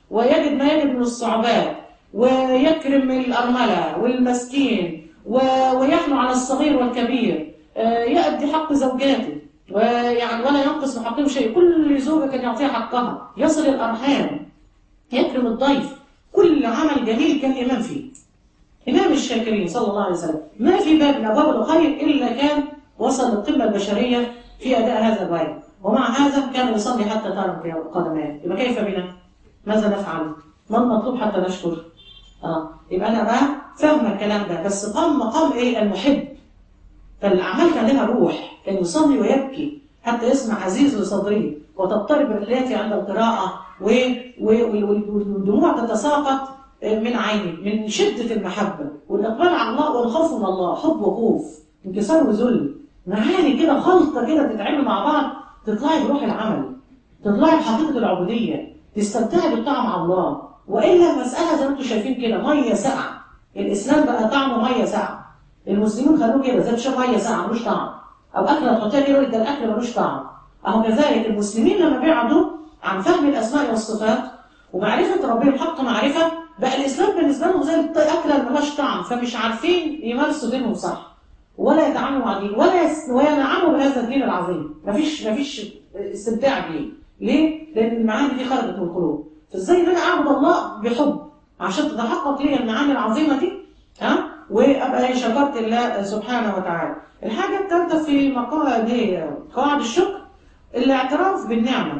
ويجد ما يجد من الصعوبات ويكرم الأرملة والمسكين و- ويحنو على الصغير والكبير آه، يأدي حق زوجاته ويعني ولا ينقص من حقهم شيء كل زوجة كان يعطيها حقها يصل الأرحام يكرم الضيف كل عمل جميل كان إمام فيه إمام الشاكرين صلى الله عليه وسلم ما في باب من أبواب الخير إلا كان وصل للقمة البشرية في أداء هذا الواجب ومع هذا كان يصلي حتى ترى قدماه يبقى كيف بنا؟ ماذا نفعل؟ ما المطلوب حتى نشكر؟ اه يبقى انا بقى فاهمه الكلام ده بس قام مقام ايه المحب فالاعمال كان لها روح كان يصلي ويبكي حتى يسمع عزيز لصدره وتضطرب رجلاتي عند القراءه و- و- وال- والدموع تتساقط من عيني من شده المحبه والاقبال على الله والخوف من الله حب وخوف انكسار وذل معاني كده خلطه كده تتعمل مع بعض تطلعي بروح العمل تطلعي بحقيقه العبوديه تستمتعي بالطاعه مع الله والا المساله زي ما انتم شايفين كده ميه ساقعه الاسلام بقى طعمه ميه ساقعه المسلمين خلوه كده زي تشرب ميه ساقعه ملوش طعم او اكله تحطيها كده يقول لك ده الاكل ملوش طعم اهو كذلك المسلمين لما بعدوا عن فهم الاسماء والصفات ومعرفه ربهم حق معرفه بقى الاسلام بالنسبه لهم زي الاكله اللي ملهاش طعم فمش عارفين يمارسوا دينهم صح ولا يتعاملوا مع دين ولا يس... وينعموا بهذا الدين العظيم مفيش مفيش استمتاع بيه ليه؟ لان المعاني دي خرجت من القلوب فازاي ان انا اعبد الله بحب عشان تتحقق لي المعاني العظيمه دي ها وابقى شكرت الله سبحانه وتعالى الحاجه الثالثه في مقام دي قواعد الشكر الاعتراف بالنعمه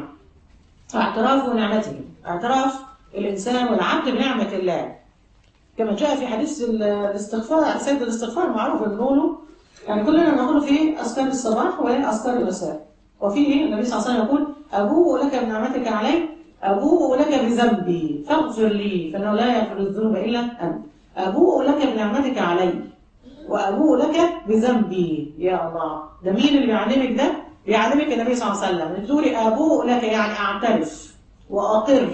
اعتراف بنعمته اعتراف الانسان والعبد بنعمه الله كما جاء في حديث ال- الاستغفار سيد الاستغفار المعروف بنقوله يعني كلنا نقوله في اذكار الصباح واذكار المساء وفيه النبي صلى الله عليه وسلم يقول ابوء لك بنعمتك علي ابوء لك بذنبي فاغفر لي فانه لا يغفر الذنوب الا انت ابوء لك بنعمتك علي وابوء لك بذنبي يا الله ده مين اللي بيعلمك ده بيعلمك النبي صلى الله عليه وسلم إن تقولي ابوء لك يعني اعترف واقر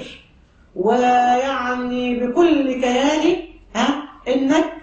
ويعني بكل كياني ها انك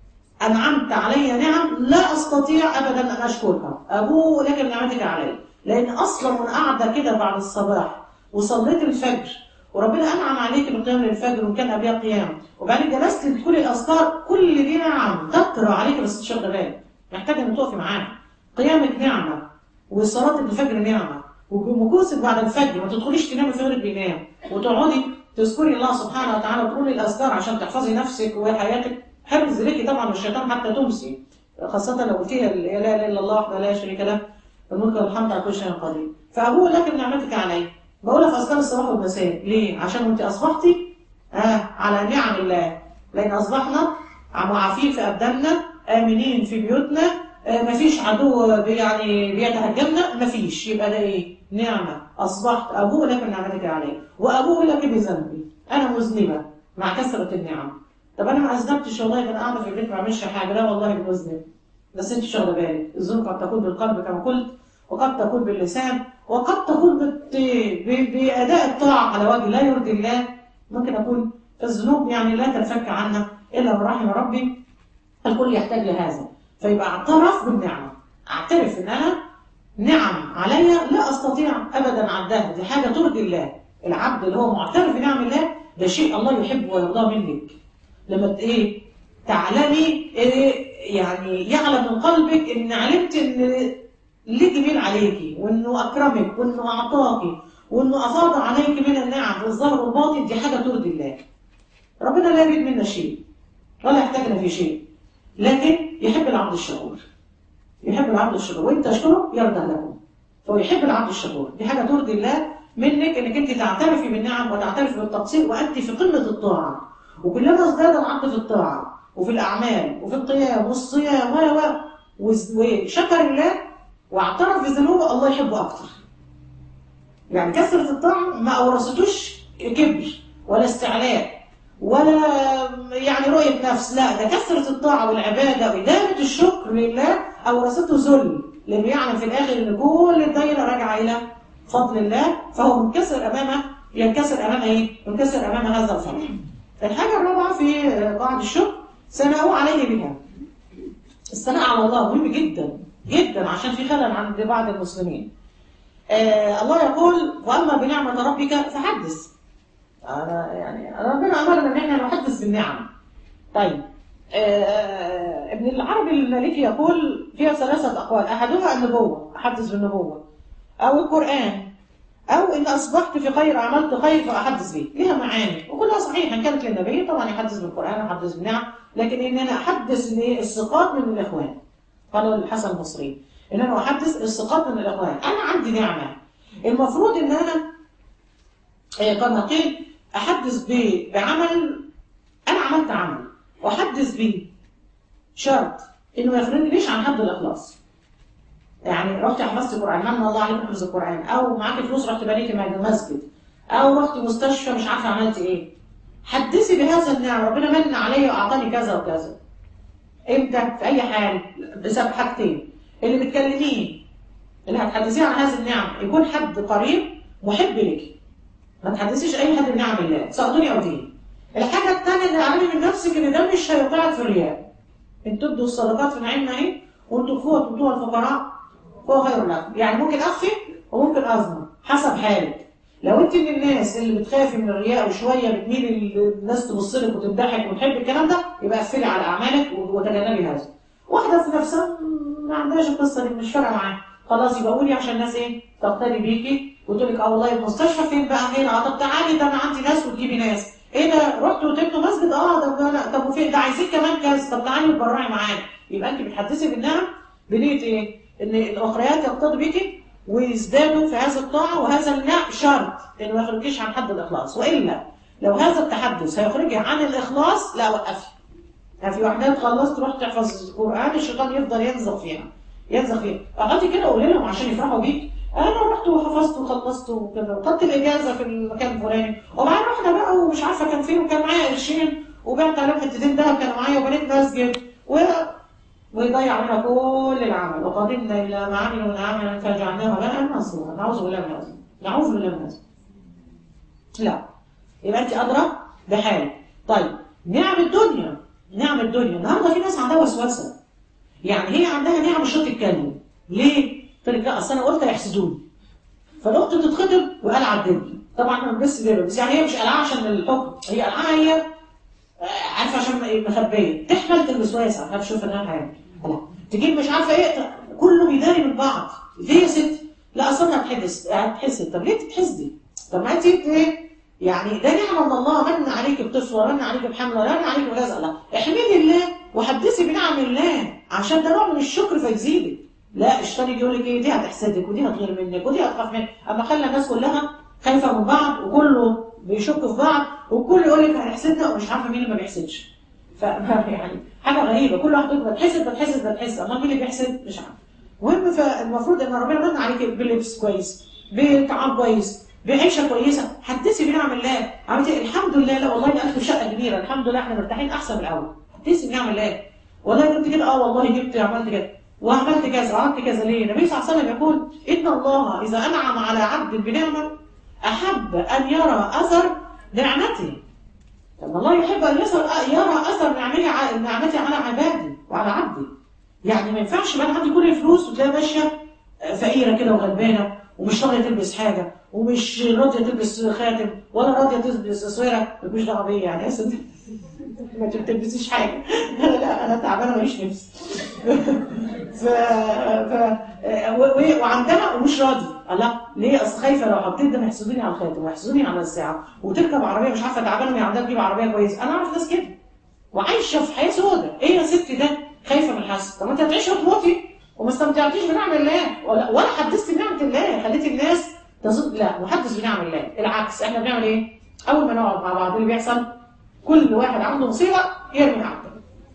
انعمت علي نعم لا استطيع ابدا ان اشكرها ابوء لك بنعمتك علي لان اصلا وانا قاعده كده بعد الصباح وصليت الفجر وربنا انعم عليك بالقيام للفجر وان كان قبلها قيام وبعدين جلست لكل الاذكار كل دي نعم تطرى عليك بس مش واخده بالك محتاجه ان تقفي معاها قيامك نعمه وصلاه الفجر نعمه ومكوسك بعد الفجر ما تدخليش تنامي في غيرك بينام وتقعدي تذكري الله سبحانه وتعالى وتقولي الاذكار عشان تحفظي نفسك وحياتك حفظ ليكي طبعا من الشيطان حتى تمسي خاصه لو قلتيها لا اله الا الله وحده لا شريك له الملك والحمد على كل شيء قدير فابوء لك بنعمتك علي بقولها في اذكار الصباح والمساء ليه عشان وانت اصبحتي آه على نعم الله لان اصبحنا معافين في ابداننا امنين في بيوتنا آه مفيش عدو بي- يعني بيتهجمنا مفيش يبقى ده ايه نعمه اصبحت ابوء لك بنعمتك علي وابوء لك بذنبي انا مذنبه مع كثره النعم طب انا ما اذنبتش والله ده انا قاعده في البيت ما بعملش حاجه لا والله بذنب بس انت مش واخده بالك الذنوب قد تكون بالقلب كما قلت وقد تكون باللسان وقد تكون بالت- ب- باداء الطاعه على وجه لا يرضي الله ممكن اكون الذنوب يعني لا تنفك عنا الا من رحم ربي الكل يحتاج لهذا فيبقى اعترف بالنعمه اعترف ان انا نعم علي لا استطيع ابدا عدها دي حاجه ترضي الله العبد اللي هو معترف بنعم الله ده شيء الله يحبه ويرضاه منك لما ت- ايه تعلمي إيه يعني يعلم من قلبك ان علمت ان ليه جميل عليكي وانه اكرمك وانه اعطاكي وانه افاض عليك من النعم والظهر والباطن دي حاجه ترضي الله ربنا لا يريد منا شيء ولا يحتاجنا في شيء لكن يحب العبد الشكور يحب العبد الشكور وانت تشكره يرضى لكم فهو يحب العبد الشكور دي حاجه ترضي الله منك انك انت تعترفي بالنعم وتعترفي بالتقصير وانت في قمه الطاعه وكلما ازداد العبد في الطاعه وفي الاعمال وفي القيام والصيام و و وز- وشكر الله واعترف بذنوبه الله يحبه اكتر يعني كثره الطاعه ما اورثتوش كبر ولا استعلاء ولا يعني رؤية نفس لا ده كثرة الطاعة والعبادة وإدامة الشكر لله أورثته ذل لأنه يعلم في الآخر إن كل الدايرة راجعة إلى فضل الله فهو منكسر أمامه ينكسر أمام إيه؟ ينكسر أمام هذا الفضل. الحاجة الرابعة في قاعدة الشكر ثناؤه عليه بها. الثناء على الله مهم جدا جدا عشان في خلل عند بعض المسلمين. آه الله يقول وأما بنعمة ربك فحدث. انا يعني ربنا امرنا ان احنا نحدث بالنعم طيب آه ابن العربي المالكي يقول فيها ثلاثة أقوال أحدها النبوة أحدث بالنبوة أو القرآن أو إن أصبحت في خير عملت خير فأحدث به لها معاني وكلها صحيحة إن كانت للنبي طبعا يحدث بالقرآن ويحدث بالنعم لكن إن أنا أحدث الثقات من الإخوان قال الحسن البصري إن أنا أحدث الثقات من الإخوان أنا عندي نعمة المفروض إن أنا كما قيل أحدث بعمل أنا عملت عمل وأحدث به شرط إنه يخرجني ليش عن حد الإخلاص يعني رحت حفظت القرآن من الله عليك حفظ القرآن أو معاك فلوس رحت بنيتي مسجد أو رحت مستشفى مش عارفة عملت إيه حدثي بهذا النعم ربنا من عليا وأعطاني كذا وكذا امتى في أي حال بسبب حاجتين اللي بتكلميه اللي هتحدثيه عن هذه النعم يكون حد قريب محب لك ما تحدثيش اي حد بنعم الله سواء دنيا او دين الحاجه الثانيه اللي اعلمي من نفسك ان ده مش هيوقعك في الرياء ان تبدوا الصدقات في نعيمنا اهي وانتوا تخفوها تؤتوها الفقراء فهو خير لكم يعني ممكن اخفي وممكن اظلم حسب حالك لو انت من الناس اللي بتخافي من الرياء وشويه بتميلي الناس تبص لك وتمدحك وتحب الكلام ده يبقى قفلي على اعمالك وتجنبي هذا واحده في نفسها ما عندهاش القصه دي مش فارقه معاها خلاص يبقى قولي عشان الناس ايه تقتدي بيكي وتقول لك اه والله المستشفى فين بقى هنا طب تعالي ده انا عندي ناس وتجيبي ناس ايه ده رحتوا وتبنوا مسجد اه ده لا طب وفين ده عايزين كمان كذا طب تعالي اتبرعي معانا يبقى انت بتحدثي بالنعم بنيه ايه؟ ان الاخريات يقتدوا بيكي ويزدادوا في هذا الطاعه وهذا النعم شرط انه ما يخرجكيش عن حد الاخلاص والا لو هذا التحدث هيخرجك عن الاخلاص لا وقفي يعني في واحدات خلصت تروح تحفظ القران الشيطان يفضل ينزغ فيها ينزغ فيها اقعدي كده قولي لهم عشان يفرحوا بيك انا رحت وحفظت وخلصت وكده وخدت الاجازه في المكان الفلاني وبعدين رحنا بقى ومش عارفه كان فين وكان معايا قرشين وبعت عليهم حتتين دهب كانوا معايا وبنيت مسجد و ويضيع علينا كل العمل وقدمنا الى ما عملوا من عمل فجعلناه هباء منصورا نعوذ بالله من هذا نعوذ بالله من هذا لا يبقى انت ادرى بحالك طيب نعم الدنيا نعم الدنيا النهارده في ناس عندها وسوسه يعني هي عندها نعم مش تتكلم ليه؟ قلت لك لا اصل انا قلت هيحسدوني فالاخت تتخطب وقال على الدنيا طبعا انا بس دي بس يعني هي مش قلعه عشان الحكم هي قلعه هي عارفه عشان مخبيه تحمل الوسواس عارفه تشوف انها حاجه لا تجيب مش عارفه ايه كله بيداري من بعض ليه يا ست؟ لا اصل انا هتحدث هتحسد طب ليه تتحسدي؟ طب ما انت ايه يعني ده نعمه من الله من عليك بطفل ومن عليك بحمل ومن عليك برزق الله احمدي الله وحدثي بنعم الله عشان ده نوع من الشكر فيزيدك لا الشيطان يجي يقول لك ايه دي هتحسدك ودي هتغير منك ودي هتخاف منك اما خلى الناس كلها خايفه من بعض وكله بيشك في بعض والكل يقول لك هيحسدنا ومش عارفه مين اللي ما بيحسدش ف يعني حاجه غريبه كل واحد يقول بتحسد بتحسد بتحسد امال مين اللي بيحسد مش عارف المهم فالمفروض ان ربنا من عليك بلبس كويس بطعام كويس بعيشه كويسه حدثي بنعم الله عملتي الحمد لله لا والله ده في شقه كبيره الحمد لله احنا مرتاحين احسن من الاول حدثي بنعم الله والله كنت كده اه والله جبت عملت كده وعملت كذا وعملت كذا ليه؟ النبي صلى الله عليه وسلم يقول إن الله إذا أنعم على عبد بنعمة أحب أن يرى أثر نعمته. طب الله يحب أن يصل يرى أثر نعمته نعمته على عباده وعلى عبده. يعني ما ينفعش بقى عندي كل الفلوس وتلاقي ماشية فقيرة كده وغلبانة ومش راضية تلبس حاجة ومش راضية تلبس خاتم ولا راضية تلبس اسوره مش دعوة بيا يعني يا ستي ما تلبسيش حاجة لا لا أنا تعبانة ماليش نفس ف... ف... و... وعندها ومش راضي الله ليه اصل خايفه لو حطيت ده هيحسدوني على الخاتم ويحسدوني على الساعه وتركب عربيه مش عارفه تعبانه وهي عندها تجيب عربيه كويسه انا اعرف ناس كده وعايشه في حياه سوداء ايه يا ستي ده خايفه من الحسد طب ما انت هتعيشي وتموتي وما استمتعتيش بنعم الله ولا, ولا حدثتي بنعمه الله خليتي الناس تظن لا نحدث بنعم الله العكس احنا بنعمل ايه؟ اول ما نقعد مع بعض اللي بيحصل كل واحد عنده مصيبه يرمي نعمته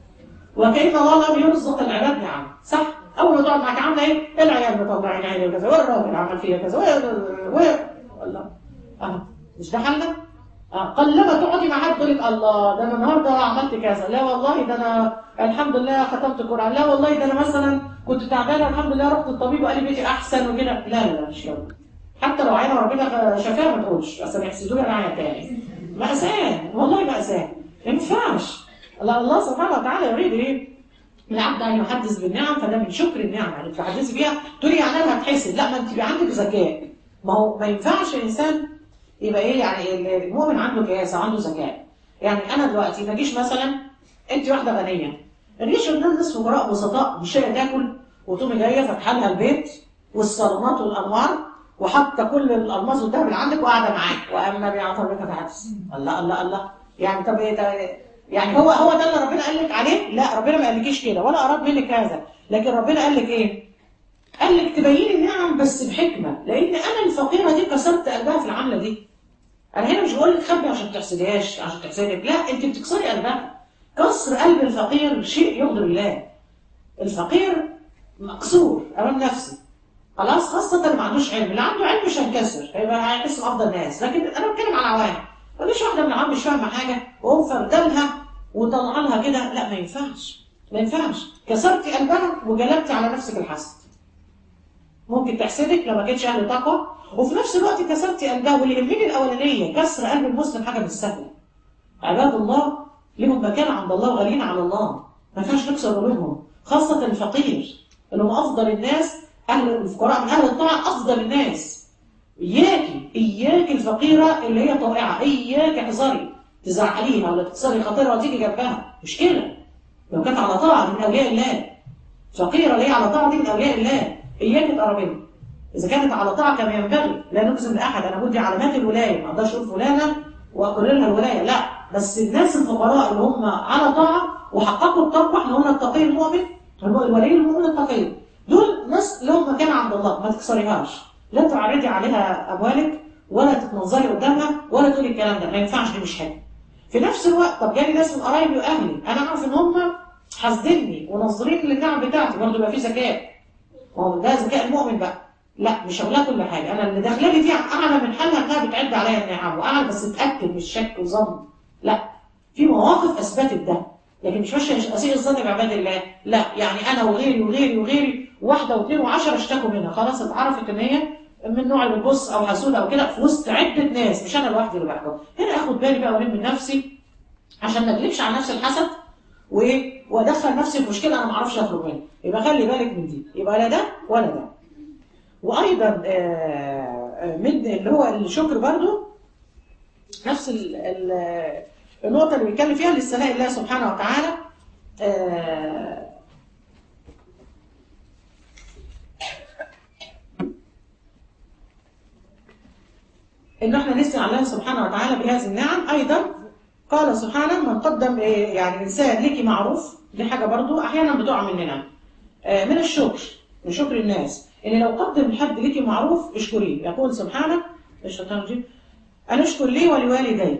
وكأن الله لم يرزق العباد نعم صح؟ أول ما تقعد معاك عاملة إيه؟ العيال مطلعين عيني وكذا والراجل عمل فيها كذا و و والله أه مش ده حالنا؟ أه قلما تقعدي مع حد تقول لك الله ده أنا النهارده عملت كذا لا والله ده أنا الحمد لله ختمت القرآن لا والله ده أنا مثلا كنت تعبانة الحمد لله رحت الطبيب وقال لي بيتي أحسن وكده لا لا مش يوم حتى لو عينه ربنا شفاها ما تقولش أصل يحسدوني أنا عيا تاني مأساة والله مأساة ما ينفعش الله الله سبحانه وتعالى يريد ايه؟ العبد ان يحدث بالنعم فده من شكر النعم يعني تحدثي بيها تقولي يعني انا هتحسد لا ما انت بيبقى عندك ذكاء ما هو ما ينفعش انسان يبقى ايه يعني المؤمن عنده كياسه عنده ذكاء يعني انا دلوقتي ما اجيش مثلا انت واحده غنيه ما تجيش قدام ناس فقراء بسطاء مش لاقيه تاكل وتقومي جايه فاتحه لها البيت والصالونات والانوار وحاطه كل الالماس والذهب اللي عندك وقاعده معاك واما بيعطى بك فحدث الله الله الله يعني طب ايه ده يعني هو هو ده اللي ربنا قال لك عليه لا ربنا ما قالكيش كده ولا اراد منك هذا لكن ربنا قال لك ايه قال لك تبيني النعم بس بحكمه لان انا الفقيره دي كسرت قلبها في العمله دي انا هنا مش بقول لك خبي عشان تحسديهاش عشان تحسدك لا انت بتكسري قلبها كسر قلب الفقير شيء يغضب الله الفقير مكسور امام نفسي خلاص خاصة اللي ما عندوش علم، اللي عنده علم مش هينكسر، هيبقى هيحس بأفضل الناس، لكن أنا بتكلم على عوام، ما فيش واحدة من العوام مش فاهمة حاجة وقوم فردلها وطلع لها كده، لا ما ينفعش، ما ينفعش، كسرتي قلبها وجلبتي على نفسك الحسد. ممكن تحسدك لو ما كانتش أهل تقوى، وفي نفس الوقت كسرتي قلبها واللي يهمني الأولانية كسر قلب المسلم حاجة مش سهلة. عباد الله لهم مكان عند الله وغاليين على الله، ما ينفعش نكسر قلوبهم، خاصة الفقير اللي هم أفضل الناس أهل الفقراء من أهل الطاعة أفضل الناس إياكي إياكي الفقيرة اللي هي طائعة إياكي احذري تزعليها ولا تكسري خاطرها وتيجي جنبها مشكلة لو كانت على طاعة من أولياء الله فقيرة اللي هي على طاعة دي من أولياء الله إياكي تقربي لها إذا كانت على طاعة كما ينبغي لا نجزم لأحد أنا بدي علامات الولاية ما أقدرش أقول فلانة وأقول لها الولاية لا بس الناس الفقراء اللي هم على طاعة وحققوا التقوى احنا قلنا التقي المؤمن الولي المؤمن التقي دول ناس لهم مكان عند الله ما تكسريهاش لا تعرضي عليها اموالك ولا تتنظري قدامها ولا تقولي الكلام ده ما ينفعش دي مش حلو في نفس الوقت طب جالي ناس من قرايبي واهلي انا عارف ان هم حاسديني وناظرين للنعم بتاعتي برضه يبقى في ذكاء هو ده ذكاء المؤمن بقى لا مش هقول لها كل حاجه انا اللي داخله لي دي اعلى من حالها انها بتعد عليا النعم واعلى بس اتاكد مش شك وظن لا في مواقف اثبتت ده لكن مش ماشيه مش اسيء الظن بعباد الله لا يعني انا وغيري وغيري وغيري واحده واثنين وعشرة اشتكوا منها خلاص اتعرفت ان هي من نوع اللي بتبص او حسوده او كده في وسط عده ناس مش انا لوحدي اللي بحكم هنا اخد بالي بقى والم من نفسي عشان ما اجلبش على نفسي الحسد وايه وادخل نفسي في مشكله انا ما اعرفش اخرج منها يبقى خلي بالك من دي يبقى لا ده ولا ده وايضا من اللي هو الشكر برضو نفس ال ال النقطة اللي بيتكلم فيها للثناء الله سبحانه وتعالى آه إن إحنا نثني على الله سبحانه وتعالى بهذه النعم أيضا قال سبحانه من قدم يعني إنسان ليكي معروف دي حاجة برضو أحيانا بتقع مننا آه من الشكر من شكر الناس إن لو قدم لحد ليكي معروف اشكريه يقول سبحانه الشيطان الرجيم أن اشكر لي ولوالديك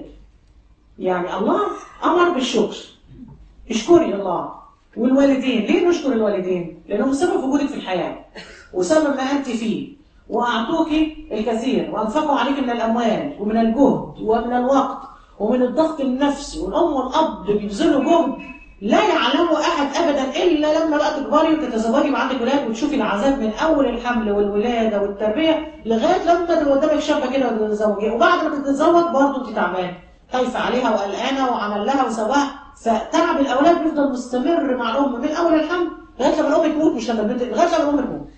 يعني الله أمر بالشكر اشكري الله والوالدين ليه نشكر الوالدين لأنهم سبب وجودك في الحياة وسبب ما أنت فيه وأعطوك الكثير وأنفقوا عليك من الأموال ومن الجهد ومن الوقت ومن الضغط النفسي والأم والأب بيبذلوا جهد لا يعلمه أحد أبدا إلا لما بقى تكبري وتتزوجي وعندك ولاد وتشوفي العذاب من أول الحمل والولادة والتربية لغاية لما تبقى قدامك شابة كده وتتزوجي وبعد ما تتزوج برضه أنت تعبانة خايفة عليها وقلقانة وعمل لها وسواها فتعب الأولاد بيفضل مستمر مع الأم من أول الحمل لغاية لما الأم تموت مش لما البنت لغاية لما الأم تموت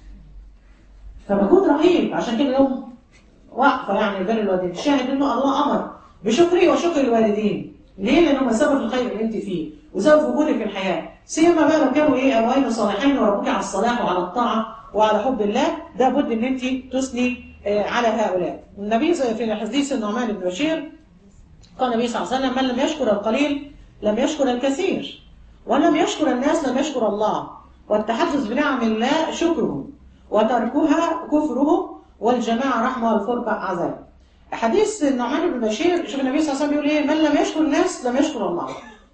فمجهود رهيب عشان كده الأم واقفة يعني بين الوالدين الشاهد إنه الله أمر بشكري وشكر الوالدين ليه؟ لأن هم سبب الخير اللي أنت فيه وسبب وجودك في الحياة سيما بقى لو كانوا إيه أبوين صالحين وربوك على الصلاح وعلى الطاعة وعلى حب الله ده بد إن أنت تثني على هؤلاء النبي في حديث النعمان بن بشير قال النبي صلى الله عليه وسلم من لم يشكر القليل لم يشكر الكثير ولم يشكر الناس لم يشكر الله والتحدث بنعم الله شكره وتركها كفره والجماعة رحمة والفرقة عذاب حديث النعمان بن بشير شوف النبي صلى الله عليه وسلم بيقول ايه من لم يشكر الناس لم يشكر الله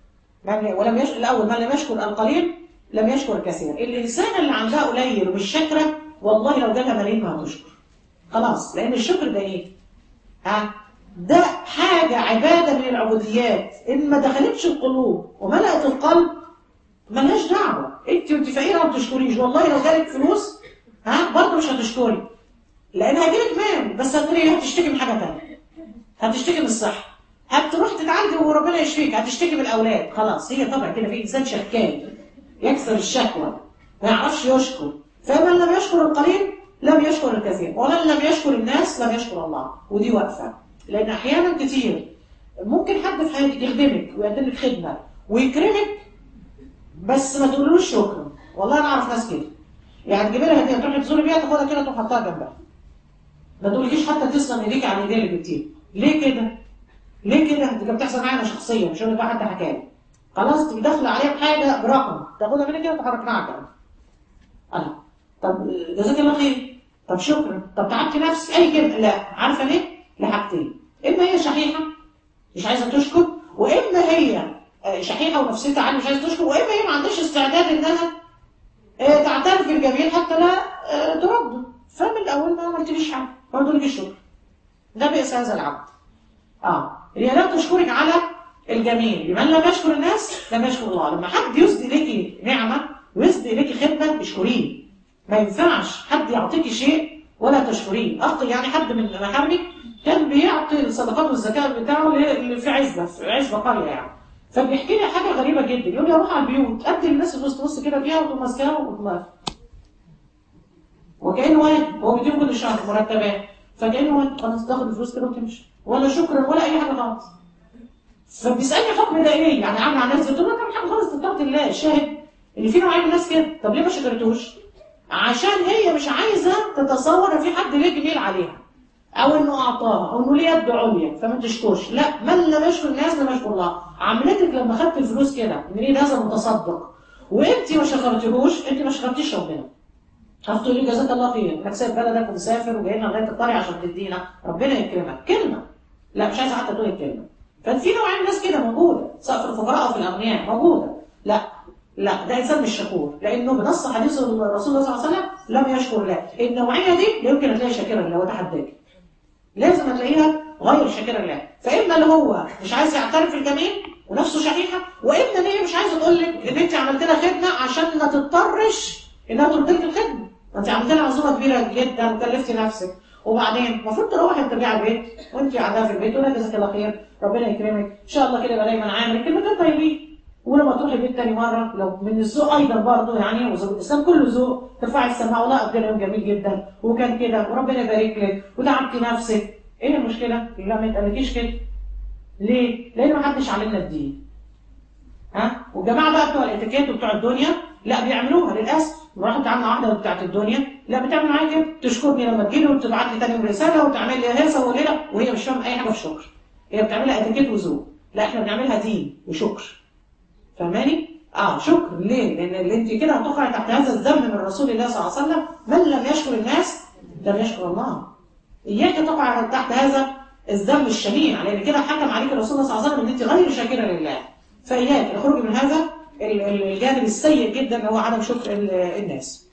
من ولم يشكر الاول من لم يشكر القليل لم يشكر الكثير الانسان اللي عندها قليل ومش شاكره والله لو جالها ملايين ما هتشكر خلاص لان الشكر ده ايه ها ده حاجة عبادة من العبوديات إن ما دخلتش القلوب وملأت القلب ملهاش دعوة أنت وأنت فقيرة ما بتشكريش والله لو جالك فلوس ها برضه مش هتشكري لأن هيجيلك مال بس هتقولي هتشتكي من حاجة تانية هتشتكي من الصحة هتروح تتعالج وربنا يشفيك هتشتكي من الأولاد خلاص هي طبعا كده في إنسان شكاك يكسر الشكوى ما يعرفش يشكر فمن لم يشكر القليل لم يشكر الكثير ومن لم يشكر الناس لم يشكر الله ودي واقفة لان احيانا كتير ممكن حد في حياتك يخدمك ويقدم لك خدمه ويكرمك بس ما تقولوش شكرا والله انا اعرف ناس كده يعني تجيب لها هديه تروحي تزوري بيها تاخدها كده تروح حطها جنبها ما تقولكيش حتى تسلم ايديك على الايدين اللي جبتيها ليه كده؟ ليه كده؟ دي كانت بتحصل معايا انا شخصيا مش هقول لك بقى حد حكى لي خلاص تبقي داخله عليها بحاجه برقم تاخدها منك كده وتحركها على الجنب انا طب جزاك الله خير طب شكرا طب تعبتي نفسك اي كلمه لا عارفه ليه؟ لحاجتين اما هي شحيحه مش عايزه تشكر واما هي آه، شحيحه ونفسيتها عاليه مش عايزه تشكر واما هي ما عندهاش استعداد انها آه، تعترف بالجميل حتى لا آه، ترد فمن الاول ما عملتليش حاجه ما تقوليش شكرا ده بئس هذا العبد اه هي لا تشكرك على الجميل لمن لم يشكر الناس لم يشكر الله لما حد يسدي اليكي نعمه ويسدي اليكي خدمه اشكريه ما ينفعش حد يعطيكي شيء ولا تشكريه اخ يعني حد من محامي كان بيعطي الصدقات والزكاه بتاعه اللي في عزبه في عزبه قريه يعني فبيحكي لي حاجه غريبه جدا يقول لي اروح على البيوت ادي الناس الفلوس تبص كده فيها وتقوم ماسكاها وتقوم واقفة. وكانه واجب هو بيديهم كل شهر مرتبات فكانه واجب خلاص تاخد الفلوس كده وتمشي ولا شكرا ولا اي حاجه خالص فبيسالني حكم ده ايه يعني عامل على الناس قلت له ما تعمل حاجه خالص تتقي الله الشاهد ان في نوعين من الناس كده طب ليه ما شكرتوش عشان هي مش عايزه تتصور ان في حد ليه جميل عليها او انه اعطاها او انه ليه يد عليا فما تشكرش لا من لم يشكر الناس لم يشكر الله عملتك لما خدت الفلوس كده ان ليه هذا متصدق وانت ما شكرتهوش انت ما شكرتيش ربنا هتقول لي جزاك الله خير انك سايب بلدك ومسافر وجاي لنا لغايه القريه عشان تدينا ربنا يكرمك كلمه لا مش عايزه حتى تقول الكلمه ففي نوعين من الناس كده موجوده سواء في الفقراء او في الاغنياء موجوده لا لا ده انسان مش شكور لانه بنص حديث الرسول صلى الله عليه وسلم لم يشكر الله النوعيه دي لا يمكن هتلاقي شاكرا لله وتحداك لازم هتلاقيها غير شاكرا لله فاما اللي هو مش عايز يعترف الجميل ونفسه شحيحه واما ان هي مش عايزه تقول لك ان انت عملت لها خدمه عشان ما تضطرش انها ترد لك الخدمه ما انت عملت لها عزومه كبيره جدا وكلفتي نفسك وبعدين المفروض تروحي انت بيها البيت وانت قاعده في البيت ولا جزاك الله خير ربنا يكرمك ان شاء الله كده يبقى دايما عامل كلمتين طيبين ولما تروحي البيت تاني مره لو من الذوق ايضا برضه يعني وذوق الاسلام كله ذوق ترفعي السماعه والله قضينا يوم جميل جدا وكان كده وربنا يبارك لك وتعبتي نفسك ايه المشكله؟ لا ما يتقالكيش كده ليه؟ لان ما حدش علمنا الدين ها والجماعه بقى بتوع الاتيكيت وبتوع الدنيا لا بيعملوها للاسف راح تعمل واحده بتاعت الدنيا لا بتعمل معايا كده تشكرني لما تجيلي وتبعت لي تاني رساله وتعمل لي هيصه وليله وهي مش فاهمه اي حاجه في الشكر هي بتعملها اتيكيت وذوق لا احنا بنعملها دين وشكر فاهماني؟ اه شكر ليه؟ لان اللي انت كده هتقعي تحت هذا الذم من رسول الله صلى الله عليه وسلم من لم يشكر الناس لم يشكر الله اياك تقع تحت هذا الذم الشنيع لان كده حكم عليك الرسول صلى الله عليه وسلم ان انت غير شاكره لله فاياك الخروج من هذا ال- ال- الجانب السيء جدا هو عدم شكر ال- الناس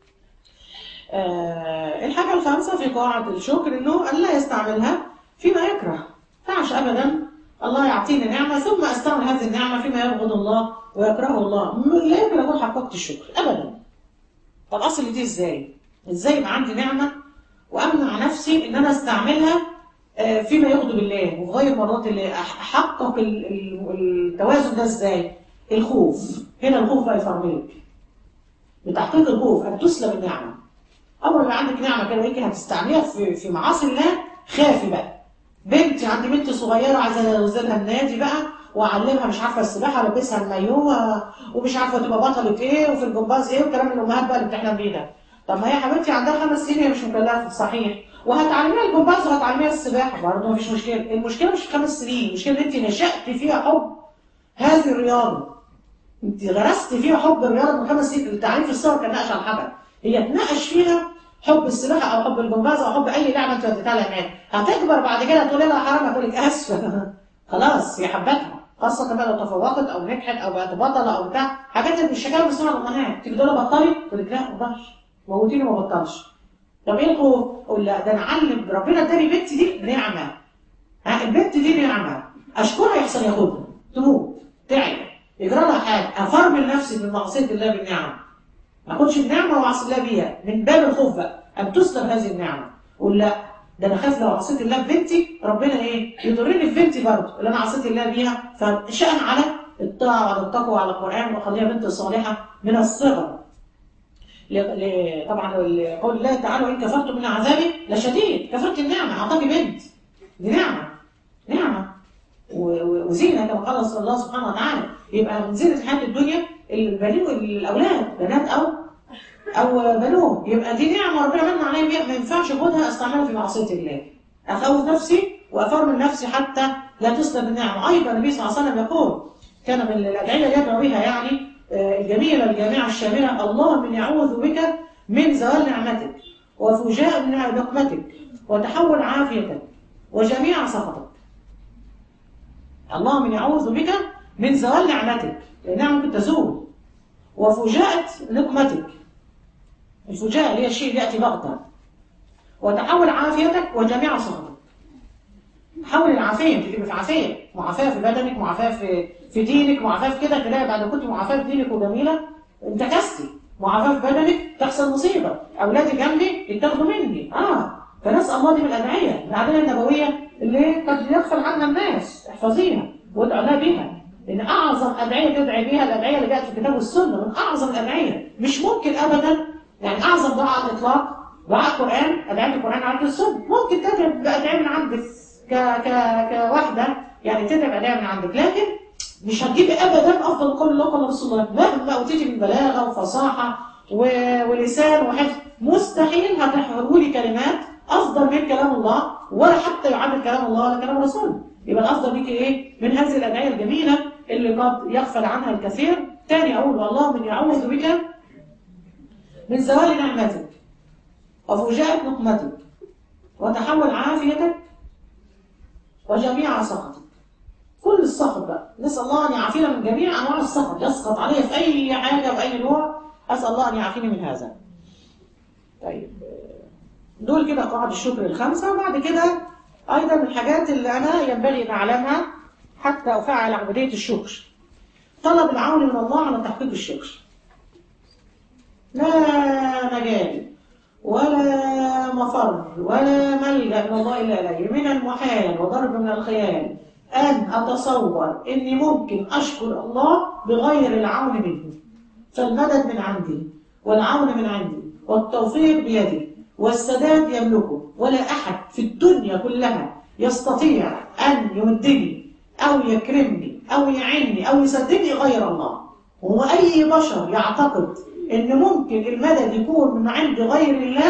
آه، الحاجة الخامسة في قواعد الشكر انه أن لا يستعملها فيما يكره فعش ابدا الله يعطيني نعمة ثم استعمل هذه النعمة فيما يبغض الله ويكرهه الله م- لا يمكن اكون حققت الشكر ابدا طب اصل دي ازاي ازاي يبقى عندي نعمة وامنع نفسي ان انا استعملها آه، فيما يغضب الله وفي غير مرات الله أح- احقق ال- ال- التوازن ده ازاي الخوف هنا الخوف بقى يفرملك بتحقيق الخوف ان تسلب النعمه اول ما عندك نعمه كده يمكن هتستعمليها في في معاصي الله خافي بقى بنتي عندي بنت صغيره عايزه انزلها النادي بقى واعلمها مش عارفه السباحه والبسها المايو و- ومش عارفه تبقى بطله ايه وفي الجمباز ايه وكلام الامهات بقى اللي بتحلم بيه ده طب ما هي حبيبتي عندها خمس سنين هي مش مكلفه صحيح وهتعلميها الجمباز وهتعلميها السباحه برضه مفيش مشكله المشكله مش في خمس سنين المشكله ان انت نشات فيها حب هذه الرياضه انت غرست فيها حب الرياضه من خمس سنين التعريف الصور كان نقش على الحبل هي اتناقش فيها حب السباحه او حب الجمباز او حب اي لعبه انت وديتها لها هناك هتكبر بعد كده تقول لها حرام هتقول لك اسفه خلاص هي حبتها خاصة بقى لو تفوقت او نجحت او بقت بطلة او بتاع حاجات اللي الشكاوى بتسمعها الامهات تيجي تقول لها بطلي تقول لك لا ما بقدرش موتيني ما بطلش طب ايه الخوف؟ اقول لا ده انا علم ربنا اداني بنتي دي نعمه ها البنت دي نعمه اشكرها يحصل ياخدها تموت تعب يجرى لها حاجه افرمل نفسي من معصيه الله بالنعم ما اخدش النعمه واعصي الله بيها من باب الخوف بقى ان تسلب هذه النعمه قول لا ده انا خايف لو عصيت الله ببنتي ربنا ايه يضرني في بنتي برضه اللي انا عصيت الله بيها فشأن على الطاعه وعلى التقوى وعلى القران واخليها بنت صالحه من الصغر ل- ل- طبعا قول الله تعالى وان كفرتم من عذابي لشديد كفرت النعمه اعطاكي بنت دي نعمه نعمه و- و- وزينه كما قال الله سبحانه وتعالى يبقى من زينه الحياه الدنيا البنين الاولاد بنات او او بنون يبقى دي نعمه ربنا من عليا بيها ما ينفعش اخدها استعملها في معصيه الله اخوف نفسي وافرمل نفسي حتى لا تسلب النعمه ايضا النبي صلى الله عليه وسلم يقول كان من الادعيه اللي يدعو بها يعني آه، الجميله الجامعه الشامله اللهم اني اعوذ بك من زوال نعمتك وفجاء من نقمتك وتحول عافيتك وجميع سخطك اللهم اني اعوذ بك من زوال نعمتك لانها ممكن تزول وفجاءة نقمتك الفجاءة اللي هي الشيء اللي يأتي بغتة وتحول عافيتك وجميع سخطك حول العافية انت تبقى في عافية معافاة في بدنك معافاة في في دينك معافاة في كده تلاقي بعد ما كنت معافاة في دينك وجميلة انتكستي معافاة في بدنك تحصل مصيبة أولادي جنبي يتاخدوا مني اه فنسأل الله دي من الأدعية العادية النبوية اللي قد يغفل عنها الناس احفظيها وادعوا لها بيها لأن أعظم أدعية تدعي بيها الأدعية اللي جاءت في الكتاب والسنة من أعظم الأدعية مش ممكن أبدا يعني أعظم دعاء على الإطلاق دعاء القرآن أدعية القرآن على السنة ممكن تدعي بأدعية من عندك ك ك كواحدة يعني تدعي بأدعية من عندك لكن مش هتجيبي أبدا أفضل قول الله قال رسول الله مهما أوتيتي من بلاغة وفصاحة و... ولسان وحفظ مستحيل هتحولي كلمات أفضل من كلام الله ولا حتى يعادل كلام الله ولا كلام الرسول يبقى الأفضل بيك إيه من هذه الأدعية الجميلة اللي قد يغفل عنها الكثير تاني أقول اللهم إني أعوذ بك من زوال نعمتك وفجاءة نقمتك وتحول عافيتك وجميع سخطك كل السخط بقى نسأل الله أن يعافينا من جميع أنواع السخط يسقط عليه في أي حاجة بأي نوع أسأل الله أن يعافيني من هذا طيب دول كده قواعد الشكر الخمسة وبعد كده أيضا من الحاجات اللي أنا ينبغي أن أعلمها حتى أفعل عملية الشكر طلب العون من الله على تحقيق الشكر لا مجال ولا مفر ولا ملجأ من الله إلا إليه من المحال وضرب من الخيال أن أتصور إني ممكن أشكر الله بغير العون منه فالمدد من عندي والعون من عندي والتوفيق بيدي والسداد يملكه ولا أحد في الدنيا كلها يستطيع أن يمدني أو يكرمني أو يعني أو يسددني غير الله وهو أي بشر يعتقد إن ممكن المدد يكون من عند غير الله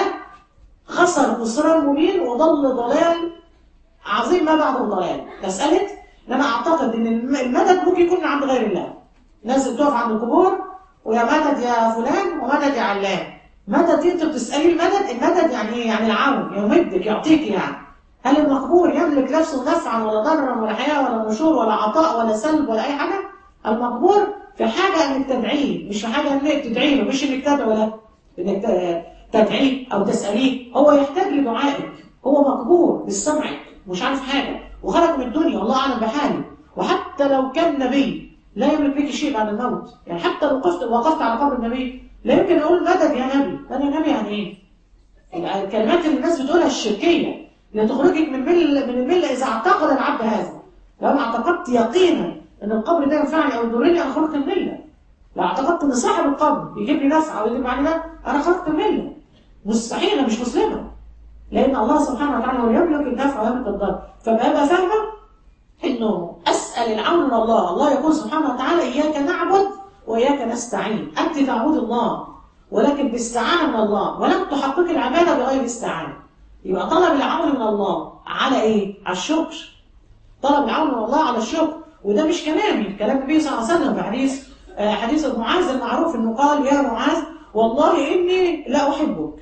خسر خسران مبين وضل ضلال عظيم ما بعده ضلال مسألة إن أنا أعتقد إن المدد ممكن يكون من عند غير الله ناس بتقف عند القبور ويا مدد يا فلان ومدد يا علان مدد دي انت بتسألي المدد المدد يعني ايه يعني العون يمدك يعطيك يعني هل المقبور يملك نفسه نفعا ولا ضرا ولا حياة ولا نشور ولا عطاء ولا سلب ولا أي حاجة المقبور في حاجة انك تدعيه مش في حاجة انك تدعي له مش انك تدعو له انك تدعيه او تسأليه هو يحتاج لدعائك هو مقبور بسمعك مش عارف حاجة وخرج من الدنيا والله أعلم بحاله وحتى لو كان نبي لا يملك بك شيء بعد الموت يعني حتى لو وقفت وقفت على قبر النبي لا يمكن أقول مدد يا نبي مدد يا نبي يعني إيه؟ الكلمات اللي الناس بتقولها الشركية اللي تخرجك من الملة من الملة إذا اعتقد العبد هذا لو أنا اعتقدت يقينا إن القبر ده ينفعني أو يضرني أنا خرجت من الملة لو اعتقدت إن صاحب القبر يجيب لي نفع أو يجيب علي ده أنا خرجت من الملة مستحيل أنا مش مسلمة لأن الله سبحانه وتعالى هو يملك النفع ويملك الضر فبقى أبقى فاهمة إنه أسأل العون من الله الله يقول سبحانه وتعالى إياك نعبد وإياك نستعين أنت تعبد الله ولكن باستعانة من الله ولم تحقق العبادة بغير استعانة يبقى طلب العون من الله على إيه؟ على الشكر طلب العون من الله على الشكر وده مش كلامي كلام النبي صلى الله عليه وسلم في حديث آه حديث معاذ المعروف انه قال يا معاذ والله اني لا احبك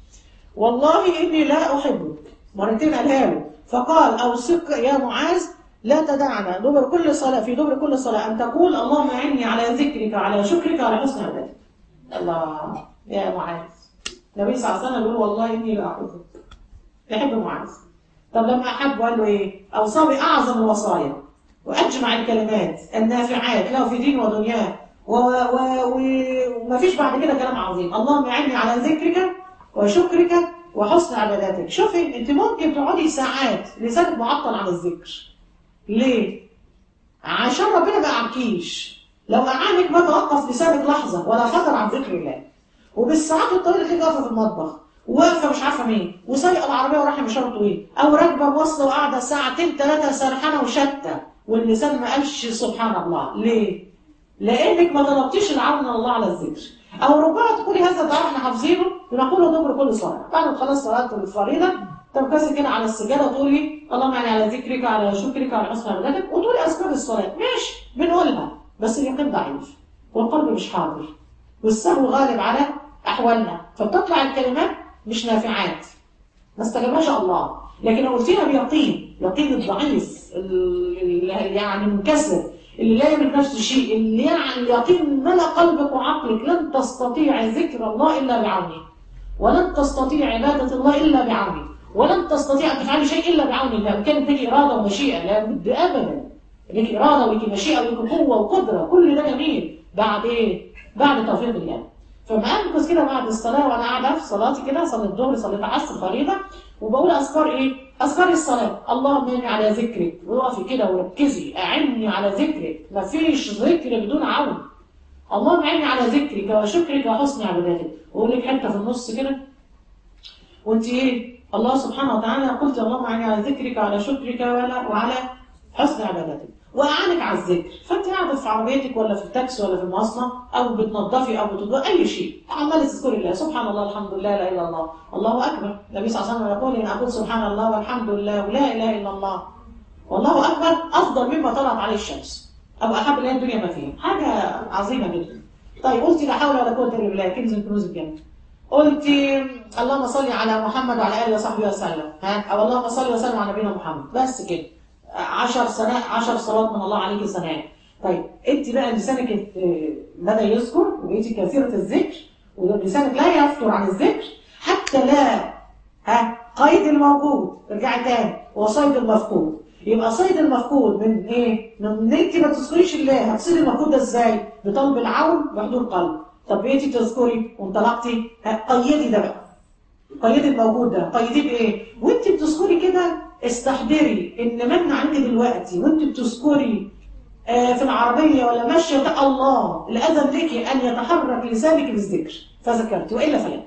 والله اني لا احبك مرتين قالها له فقال اوصك يا معاذ لا تدعنا دبر كل صلاة في دبر كل صلاة أن تقول اللهم أعني على ذكرك وعلى شكرك وعلى حسن عبادتك الله يا معاذ النبي صلى الله عليه وسلم يقول والله إني لا أحبك يحب معاذ طب لما أحب قال له إيه أوصى بأعظم الوصايا وأجمع الكلمات النافعات له في دين ودنياه وما فيش بعد كده كلام عظيم اللهم أعني على ذكرك وشكرك وحسن عباداتك شوفي انت ممكن تقعدي ساعات لسانك معطل عن الذكر ليه؟ عشان ربنا ما يعكيش لو أعانك ما توقف لسانك لحظة ولا خطر عن ذكر الله وبالساعات الطويلة تلاقيك واقفة في المطبخ واقفه مش عارفه مين وسايقه العربيه ورايحه مشوار طويل او راكبه مواصله وقاعده ساعتين ثلاثه سرحانه وشتى واللسان ما قالش سبحان الله ليه؟ لانك ما طلبتيش العون من الله على الذكر او ربما تقولي هذا دعاء احنا حافظينه بنقوله دبر كل صلاه بعد ما تخلص صلاه الفريضه تنكسر كده على السجاده وتقولي اللهم يعني على ذكرك على شكرك على حسن عبادتك وتقولي اذكار الصلاه ماشي بنقولها بس اليقين ضعيف والقلب مش حاضر والسهو غالب على احوالنا فبتطلع الكلمات مش نافعات ما استجابهاش الله لكن لو قلتيها بيقين يقين الضعيف اللي يعني منكسر اللي لا يملك نفسه شيء اللي يعني اليقين ملا قلبك وعقلك لن تستطيع ذكر الله الا بعونه ولن تستطيع عباده الله الا بعونه ولن تستطيع ان تفعلي شيء الا بعون الله وكانت لك اراده ومشيئه لا بد ابدا لك اراده ولك مشيئه ولك قوه وقدره كل ده جميل بعد ايه؟ بعد توفيق الله فما انقذ كده بعد الصلاه وانا قاعده في صلاتي كده صلاه الظهر صلاه العصر فريضه وبقول اذكار ايه؟ اذكار الصلاه اللهم اني على ذكرك وقفي كده وركزي اعني على ذكرك مفيش ذكر بدون عون اللهم اعني على ذكرك وشكرك وحسن عبادتك واقول لك حته في النص كده وانت ايه؟ الله سبحانه وتعالى قلت اللهم اعني على ذكرك وعلى شكرك وعلى وعلى حسن عبادتك واعانك على الذكر فانت قاعده في عربيتك ولا في التاكسي ولا في المواصله او بتنظفي او بتطبخي اي شيء عماله تذكري الله سبحان الله الحمد لله لا اله الا الله الله اكبر النبي صلى الله عليه وسلم يقول ان اقول سبحان الله والحمد لله ولا اله الا الله والله اكبر افضل مما طلعت عليه الشمس او احب الى الدنيا ما فيها حاجه عظيمه جدا طيب قلتي لا حول ولا قوه الا بالله كنز من كنوز الجنه قلت اللهم صل على محمد وعلى اله وصحبه وسلم ها او اللهم صل وسلم على نبينا محمد بس كده عشر سنة عشر صلوات من الله عليك سنة طيب انت بقى لسانك بدا يذكر وبقيتي كثيرة الذكر ولسانك لا يفتر عن الذكر حتى لا ها قيد الموجود ارجعي تاني وصيد المفقود يبقى صيد المفقود من ايه؟ من ان انت ما تذكريش الله هتصيد المفقود ده ازاي؟ بطلب العون بحضور قلب طب بقيتي تذكري وانطلقتي قيدي ده بقى قيدي الموجود ده قيديه بايه؟ وانت بتذكري كده استحضري ان من عندي دلوقتي وانت بتذكري آه في العربيه ولا ماشيه ده الله الاذن لك ان يتحرك لسانك بالذكر فذكرت والا فلا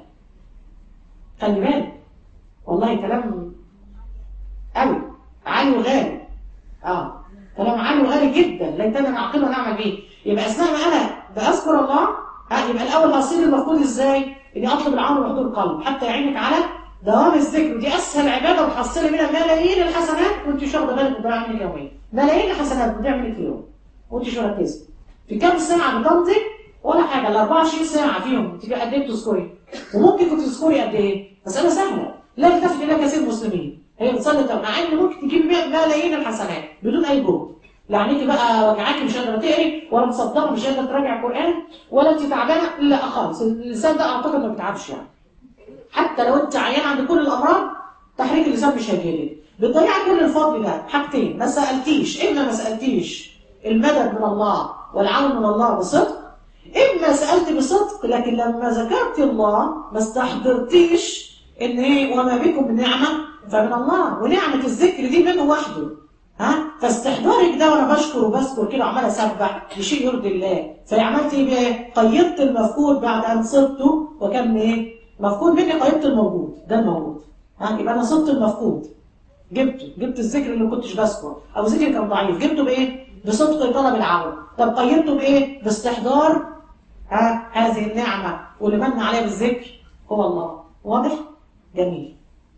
خلي بالك والله كلام قوي عالي وغالي اه كلام عالي وغالي جدا ليتنا نعقله ونعمل بيه يبقى اثناء ما انا بذكر الله ها يبقى الاول هصير المفقود ازاي؟ اني اطلب العون وحضور قلب حتى يعينك على دوام الذكر ودي اسهل عباده وتحصلي منها ملايين الحسنات وانت مش واخده بالك بتضيع منك يوميا ملايين الحسنات بتضيع منك في اليوم وانت مش مركزه في كام ساعه بتنطق ولا حاجه ال 24 ساعه فيهم تبقى قد ايه بتذكري وممكن كنت تذكري قد ايه مساله سهله لا يلتفت اليها كثير من المسلمين هي بتصلي مع ان ممكن تجيب ملايين الحسنات بدون اي جهد لا عينيكي بقى وجعاكي مش قادره تقري ولا مصدقه مش قادره تراجع قران ولا انت تعبانه لا خالص اللسان ده اعتقد ما بيتعبش يعني حتى لو انت عيان عند كل الامراض تحريك اللسان مش هيجيلك بتضيعي كل الفضل ده حاجتين ما سالتيش اما ما سالتيش المدد من الله والعون من الله بصدق اما سالت بصدق لكن لما ذكرت الله ما استحضرتيش ان ايه وما بكم من نعمه فمن الله ونعمه الذكر دي منه وحده ها فاستحضارك ده وانا بشكر وبذكر كده وعمال اسبح لشيء يرضي الله فعملت ايه بقى؟ قيدت المفقود بعد ان صدته وكان ايه؟ مفقود مني قيدت الموجود ده الموجود ها يبقى انا صدت المفقود جبته جبت الذكر اللي ما كنتش بذكره او ذكر كان ضعيف جبته بايه؟ بصدق طلب العون طب قيدته بايه؟ باستحضار ها هذه النعمه واللي من عليها بالذكر هو الله واضح؟ جميل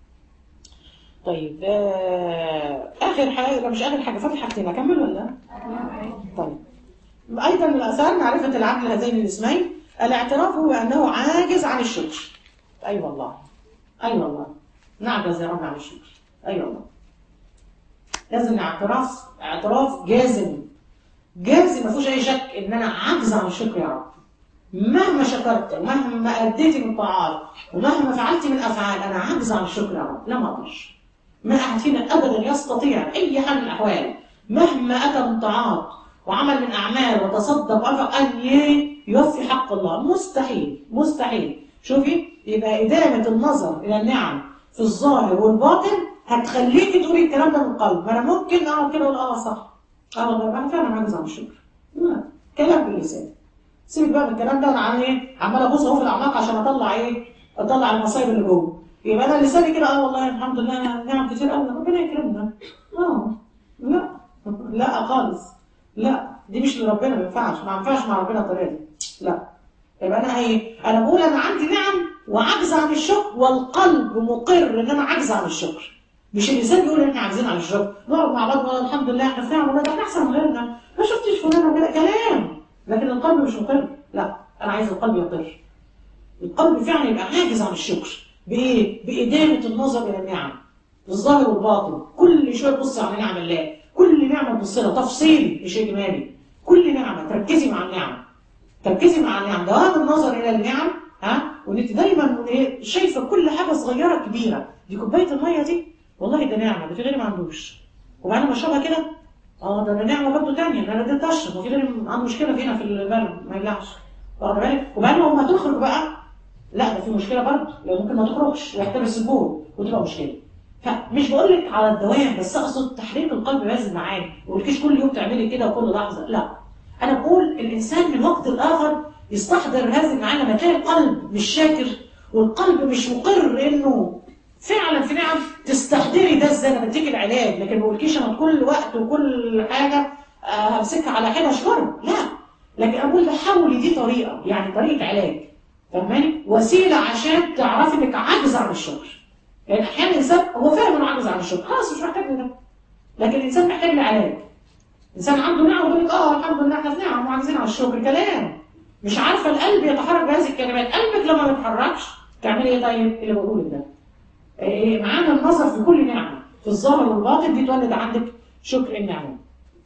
طيب آه اخر حاجه لا مش اخر حاجه فاضل حاجتين اكمل ولا طيب ايضا من الاثار معرفه العبد لهذين الاسمين الاعتراف هو انه عاجز عن الشكر اي أيوة والله اي أيوة والله نعجز يا رب عن الشكر اي أيوة والله لازم اعتراف اعتراف جازم جازم ما فيهوش اي شك ان انا عاجز عن الشكر يا رب مهما شكرت ومهما اديت من طاعات ومهما فعلت من افعال انا عاجز عن الشكر يا رب لا ما اقدرش ما احد فينا ابدا يستطيع اي حال من الاحوال مهما اتى من طاعات وعمل من اعمال وتصدق وانفق ان يوفي حق الله مستحيل مستحيل شوفي يبقى ادامه النظر الى النعم في الظاهر والباطن هتخليكي تقولي الكلام ده من القلب ما انا ممكن اقعد كده اقول اه صح اه والله انا فعلا عاجز عن الشكر كلام باللسان سيبك بقى من الكلام ده انا عامل ايه عمال ابص اهو في الاعماق عشان اطلع ايه اطلع المصايب اللي جوه يبقى انا لساني كده اه والله الحمد لله نعم كتير قوي ربنا يكرمنا اه لا لا خالص لا دي مش لربنا ما ينفعش ما ينفعش مع ربنا الطريقه دي لا يبقى انا ايه انا بقول انا عندي نعم وعجز عن الشكر والقلب مقر ان انا عجز عن الشكر مش اللسان بيقول ان احنا عاجزين عن الشكر نقعد مع بعض ونقول الحمد لله احنا في نعم ولا ده احنا احسن من غيرنا ما شفتش فلان ولا كلام لكن القلب مش مقر لا انا عايز القلب يقر القلب فعلا يبقى عاجز عن الشكر بايه بادامه النظر الى النعم الظاهر والباطن كل شويه تبص على نعم الله كل نعمه تبص لها تفصيلي مش اجمالي كل نعمه تركزي مع النعم تركزي مع النعم دوام النظر الى النعم ها وان انت دايما ايه شايفه كل حاجه صغيره كبيره دي كوبايه الميه دي والله ده نعمه ده في غيري ما عندوش وبعدين ما اشربها كده اه ده انا نعمه برضه ثانيه ده انا قدرت اشرب وفي غيري عنده مشكله فينا في البلد ما يبلعش واخد بالك وبعدين لما تخرج بقى لا ده في مشكله برضه لو ممكن ما تخرجش ويحتبس البول وتبقى مشكله فمش بقول لك على الدوام بس اقصد تحريك القلب بهذه المعاني ما بقولكيش كل يوم تعملي كده وكل لحظه لا انا بقول الانسان من وقت لاخر يستحضر هذه المعاني لما تلاقي القلب مش شاكر والقلب مش مقر انه فعلا في نعم تستحضري ده ازاي انا بديك العلاج لكن ما بقولكيش انا كل وقت وكل حاجه آه، همسكها على حاجه اشكرها لا لكن اقول حاولي دي طريقه يعني طريقه علاج فاهماني وسيله عشان تعرفي انك عاجزه عن الشكر لان احيانا الانسان هو فاهم انه عاجز عن الشكر خلاص مش محتاج لده لكن الانسان محتاج لعلاج الانسان عنده نعم ويقول لك اه الحمد لله احنا في نعم وعاجزين عن الشكر كلام مش عارفه القلب يتحرك بهذه الكلمات قلبك لما ما يتحركش تعملي ايه طيب اللي بقوله ده إيه معانا النظر في كل نعمه في الظاهر والباطن دي تولد عندك شكر النعمه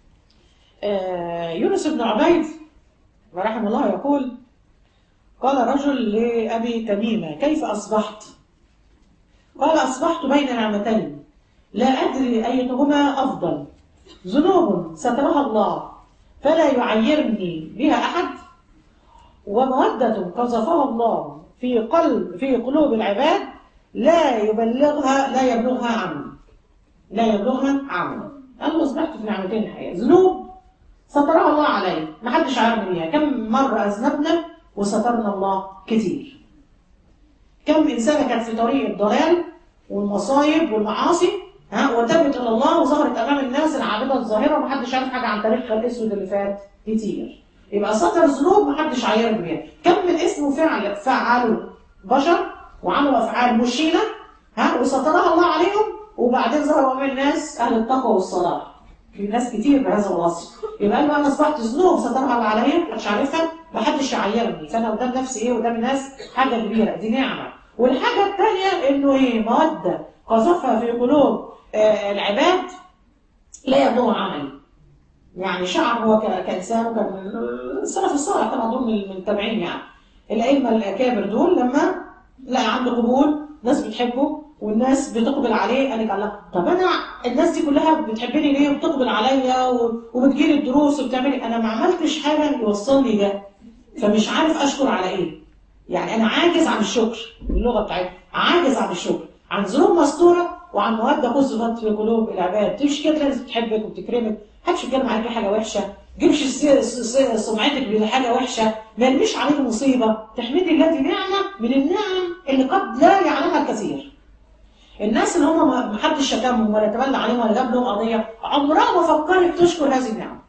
آه يونس بن عبيد رحمه الله يقول قال رجل لأبي تميمة كيف أصبحت؟ قال أصبحت بين نعمتين لا أدري أيتهما أفضل ذنوب سترها الله فلا يعيرني بها أحد ومودة قذفها الله في قلب في قلوب العباد لا يبلغها لا يبلغها عمل لا يبلغها عمل أنا أصبحت في نعمتين الحقيقة ذنوب سترها الله علي ما حدش عارف بيها كم مرة أذنبنا وسترنا الله كتير كم إنسانة كانت في طريق الضلال والمصايب والمعاصي ها وتبت إلى الله وظهرت أمام الناس العابدة الظاهرة ومحدش عارف حاجة عن تاريخها الأسود اللي فات كتير يبقى ستر ذنوب محدش عايرك بيها كم من اسمه فعل فعلوا بشر وعملوا أفعال مشينة ها وسترها الله عليهم وبعدين ظهروا أمام الناس أهل التقوى والصلاح في ناس كتير بهذا الوصف يبقى انا اصبحت ذنوب سترها الله عليا مش عارفها محدش يعيرني فانا قدام نفسي ايه قدام الناس حاجه كبيره دي نعمه والحاجه الثانيه انه ايه موده قذفها في قلوب آه العباد لا يبلغ عمل يعني شعر هو ك- كانسان وكان السلف الصالح طبعا دول من من التابعين يعني الائمه الاكابر دول لما لقى عنده قبول ناس بتحبه والناس بتقبل عليه قال لك الله طب انا الناس دي كلها بتحبني ليه وبتقبل عليا و- وبتجيلي الدروس وبتعملي انا ما عملتش حاجه يوصلني ده فمش عارف اشكر على ايه يعني انا عاجز عن الشكر باللغه بتاعتنا عاجز عن الشكر عن ذنوب مستوره وعن مواد قذفت في قلوب العباد تمشي كده تلاقي الناس بتحبك وبتكرمك محدش بيتكلم عليك حاجه وحشه جيبش الس- س- س- سمعتك بحاجه وحشه ما يرميش عليك مصيبه تحمدي الله دي نعمه من النعم اللي قد لا يعلمها الكثير الناس اللي هم ما حدش شتمهم ولا تبلى عليهم ولا جاب لهم قضيه عمرها ما فكرت تشكر هذه النعمه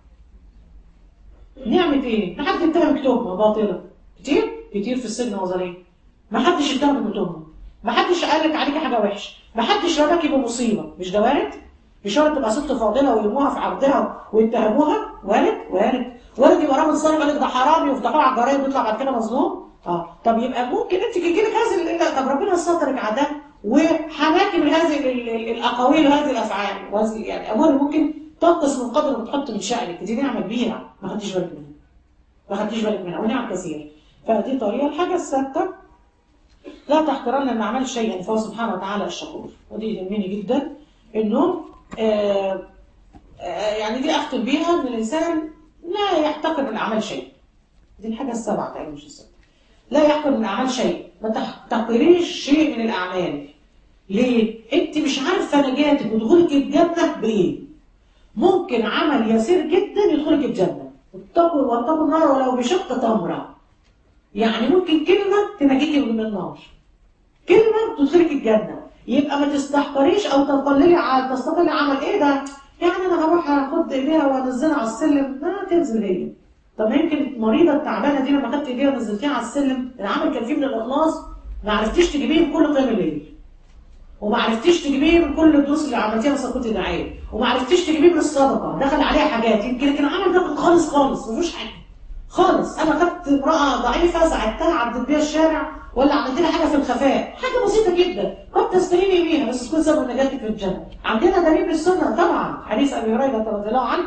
نعمة ايه؟ ما حد اتهمك تهمة باطلة كتير؟ كتير في السجن نظريا ما حدش اتهمك بتهمة ما حدش قال لك عليكي حاجة وحشة ما حدش رماكي بمصيبة مش ده وارد؟ مش شرط تبقى ست فاضلة ويرموها في عرضها ويتهموها وارد؟ وارد وارد يبقى راجل صالح يقول لك ده حرامي ويفتحوه على الجرايد ويطلع بعد كده مظلوم اه طب يبقى ممكن انت يجي لك هذه ال- طب ربنا سترك على ده وحماكي من هذه ال- ال- الاقاويل وهذه الافعال وهذه يعني امور ممكن تنقص من قدر ما تحط من شأنك دي نعمة كبيرة ما خدتيش بالك منها ما خدتيش بالك منها ونعم كثير فدي طريقة الحاجة السادسة لا تحقرن من عمل شيئا فهو سبحانه وتعالى الشكور ودي يهمني جدا انه آه آه يعني دي اختم بيها ان الانسان لا يحتقر من اعمال شيء دي الحاجة السبعة تقريبا مش السادسة لا يحقر من اعمال شيء ما تحتقريش شيء من الاعمال ليه؟ انت مش عارفه نجاتك ودخولك الجنه بايه؟ ممكن عمل يسير جدا يدخلك الجنه واتقوا واتقوا النار ولو بشق تمره يعني ممكن كلمه تنجيك من النار كلمه تدخلك الجنه يبقى ما تستحقريش او تقللي على تستقلي عمل ايه ده يعني انا هروح اخد ايديها وانزلها على السلم ما تنزل هي طب ما يمكن المريضه التعبانه دي لما خدت ايديها ونزلتيها على السلم العمل كان فيه من الاخلاص ما عرفتيش تجيبيه من كل قيام الليل وما عرفتيش تجيبيه من كل الدروس اللي عملتيها مثلا كنت داعيه وما عرفتيش تجيبيه من الصدقه دخل عليها حاجات يمكن لكن العمل ده كان خالص خالص ما فيهوش حاجه خالص انا خدت امراه ضعيفه ساعدتها عدت بيها الشارع ولا عملت لها حاجه في الخفاء حاجه بسيطه جدا قد تستهيني بيها بس تكون سبب نجاتك في الجنه عندنا دليل بالسنه طبعا حديث ابي هريره رضي الله عنه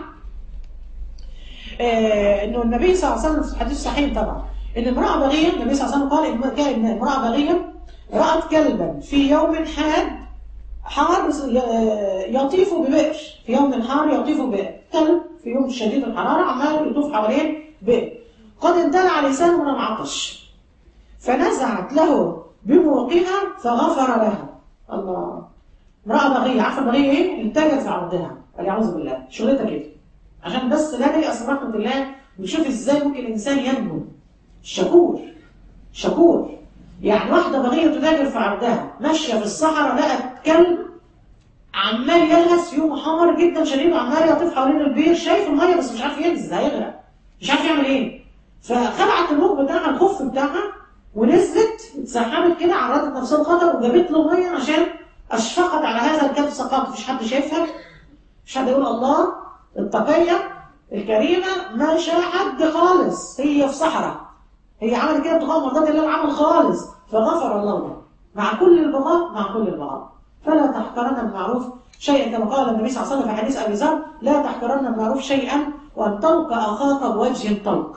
آه انه النبي صلى الله عليه وسلم في الحديث صحيح طبعا ان امراه بغيه النبي صلى الله عليه وسلم قال ان كان امراه بغيه رأت كلبا في يوم حاد حار يطيف ببئر في يوم حار يطيف ببئر كلب في يوم شديد الحرارة عمال يطوف حوالين بئر قد اندلع لسانه من العطش فنزعت له بموقها فغفر لها الله امرأة بغية عارفة البغية ايه؟ انتاجت في عرضها والعياذ بالله شغلتها كده عشان بس لا نيأس من رحمة الله ونشوف ازاي ممكن الانسان ينمو شكور شكور يعني واحدة بغية تتاجر في عرضها ماشية في الصحراء لقت كلب عمال يلهث يوم حمر جدا شديد وعمال يطيف حوالين البير شايف المية بس مش عارف ينزل هيغرق مش عارف يعمل ايه فخلعت الموج بتاعها الخف بتاعها ونزلت اتسحبت كده عرضت نفسها الخطر وجابت له ميه عشان اشفقت على هذا الكلب سقط مفيش حد شايفها مش حد يقول الله التقية الكريمة مش حد خالص هي في صحراء هي عملت كده ابتغاء مرضات الله العمل خالص فغفر الله له مع كل البغاء مع كل البغاء فلا تحقرن المعروف شيئا كما قال النبي صلى الله عليه وسلم في حديث ابي ذر لا تحقرن المعروف شيئا وان تلقى اخاك بوجه طلق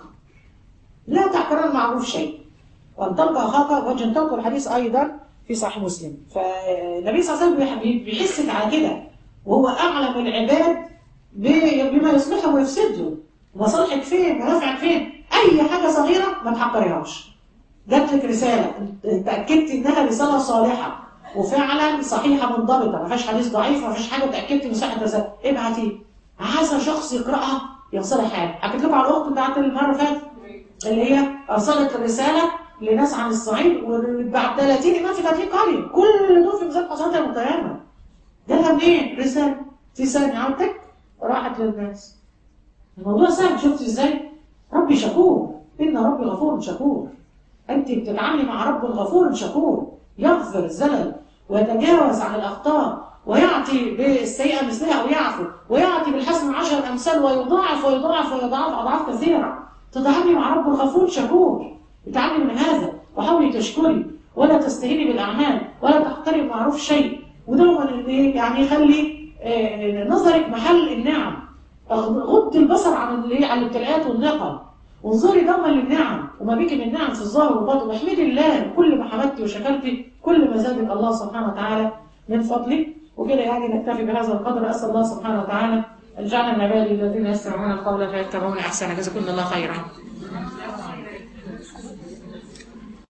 لا تحقرن المعروف شيء وان تلقى اخاك بوجه طلق الحديث ايضا في صحيح مسلم فالنبي صلى الله عليه وسلم بيحسك على كده وهو اعلم العباد بما يصلحهم ويفسدهم مصالحك فين منافعك فين اي حاجه صغيره ما تحقريهاش جات لك رساله انت اكدت انها رساله صالحه وفعلا صحيحه منضبطه ما فيهاش حديث ضعيف ما فيش حاجه اتاكدت من صحه الرساله ابعتي عايزه شخص يقراها يوصلها حاجه حكيت لكم على الاخت بتاعت المره اللي فاتت اللي هي ارسلت الرساله لناس عن الصعيد وبعد 30 امام في 30 قريه كل دول في ميزان حسنات يوم القيامه جالها منين؟ رساله في ثانيه عودتك راحت للناس الموضوع سهل شفت ازاي؟ ربي شكور إن ربي غفور شكور أنت بتتعاملي مع رب غفور شكور يغفر الزلل ويتجاوز عن الأخطاء ويعطي بالسيئة مثلها أو يعفو ويعطي بالحسن عشر أمثال ويضاعف ويضاعف ويضاعف أضعاف كثيرة تتعاملي مع رب غفور شكور اتعاملي من هذا وحاولي تشكري ولا تستهيني بالأعمال ولا تحقري بمعروف شيء ودوما يعني يخلي نظرك محل النعم غض البصر عن اللي عن الابتلاءات والنقم وانظري دوما للنعم وما بك من نعم في الظاهر والباطن واحمدي الله كل ما حمدتي وشكرتي كل ما زادك الله سبحانه وتعالى من فضله وكده يعني نكتفي بهذا القدر اسال الله سبحانه وتعالى ان جعلنا من عبادي الذين يستمعون القول فيتبعون احسنه جزاكم الله خيرا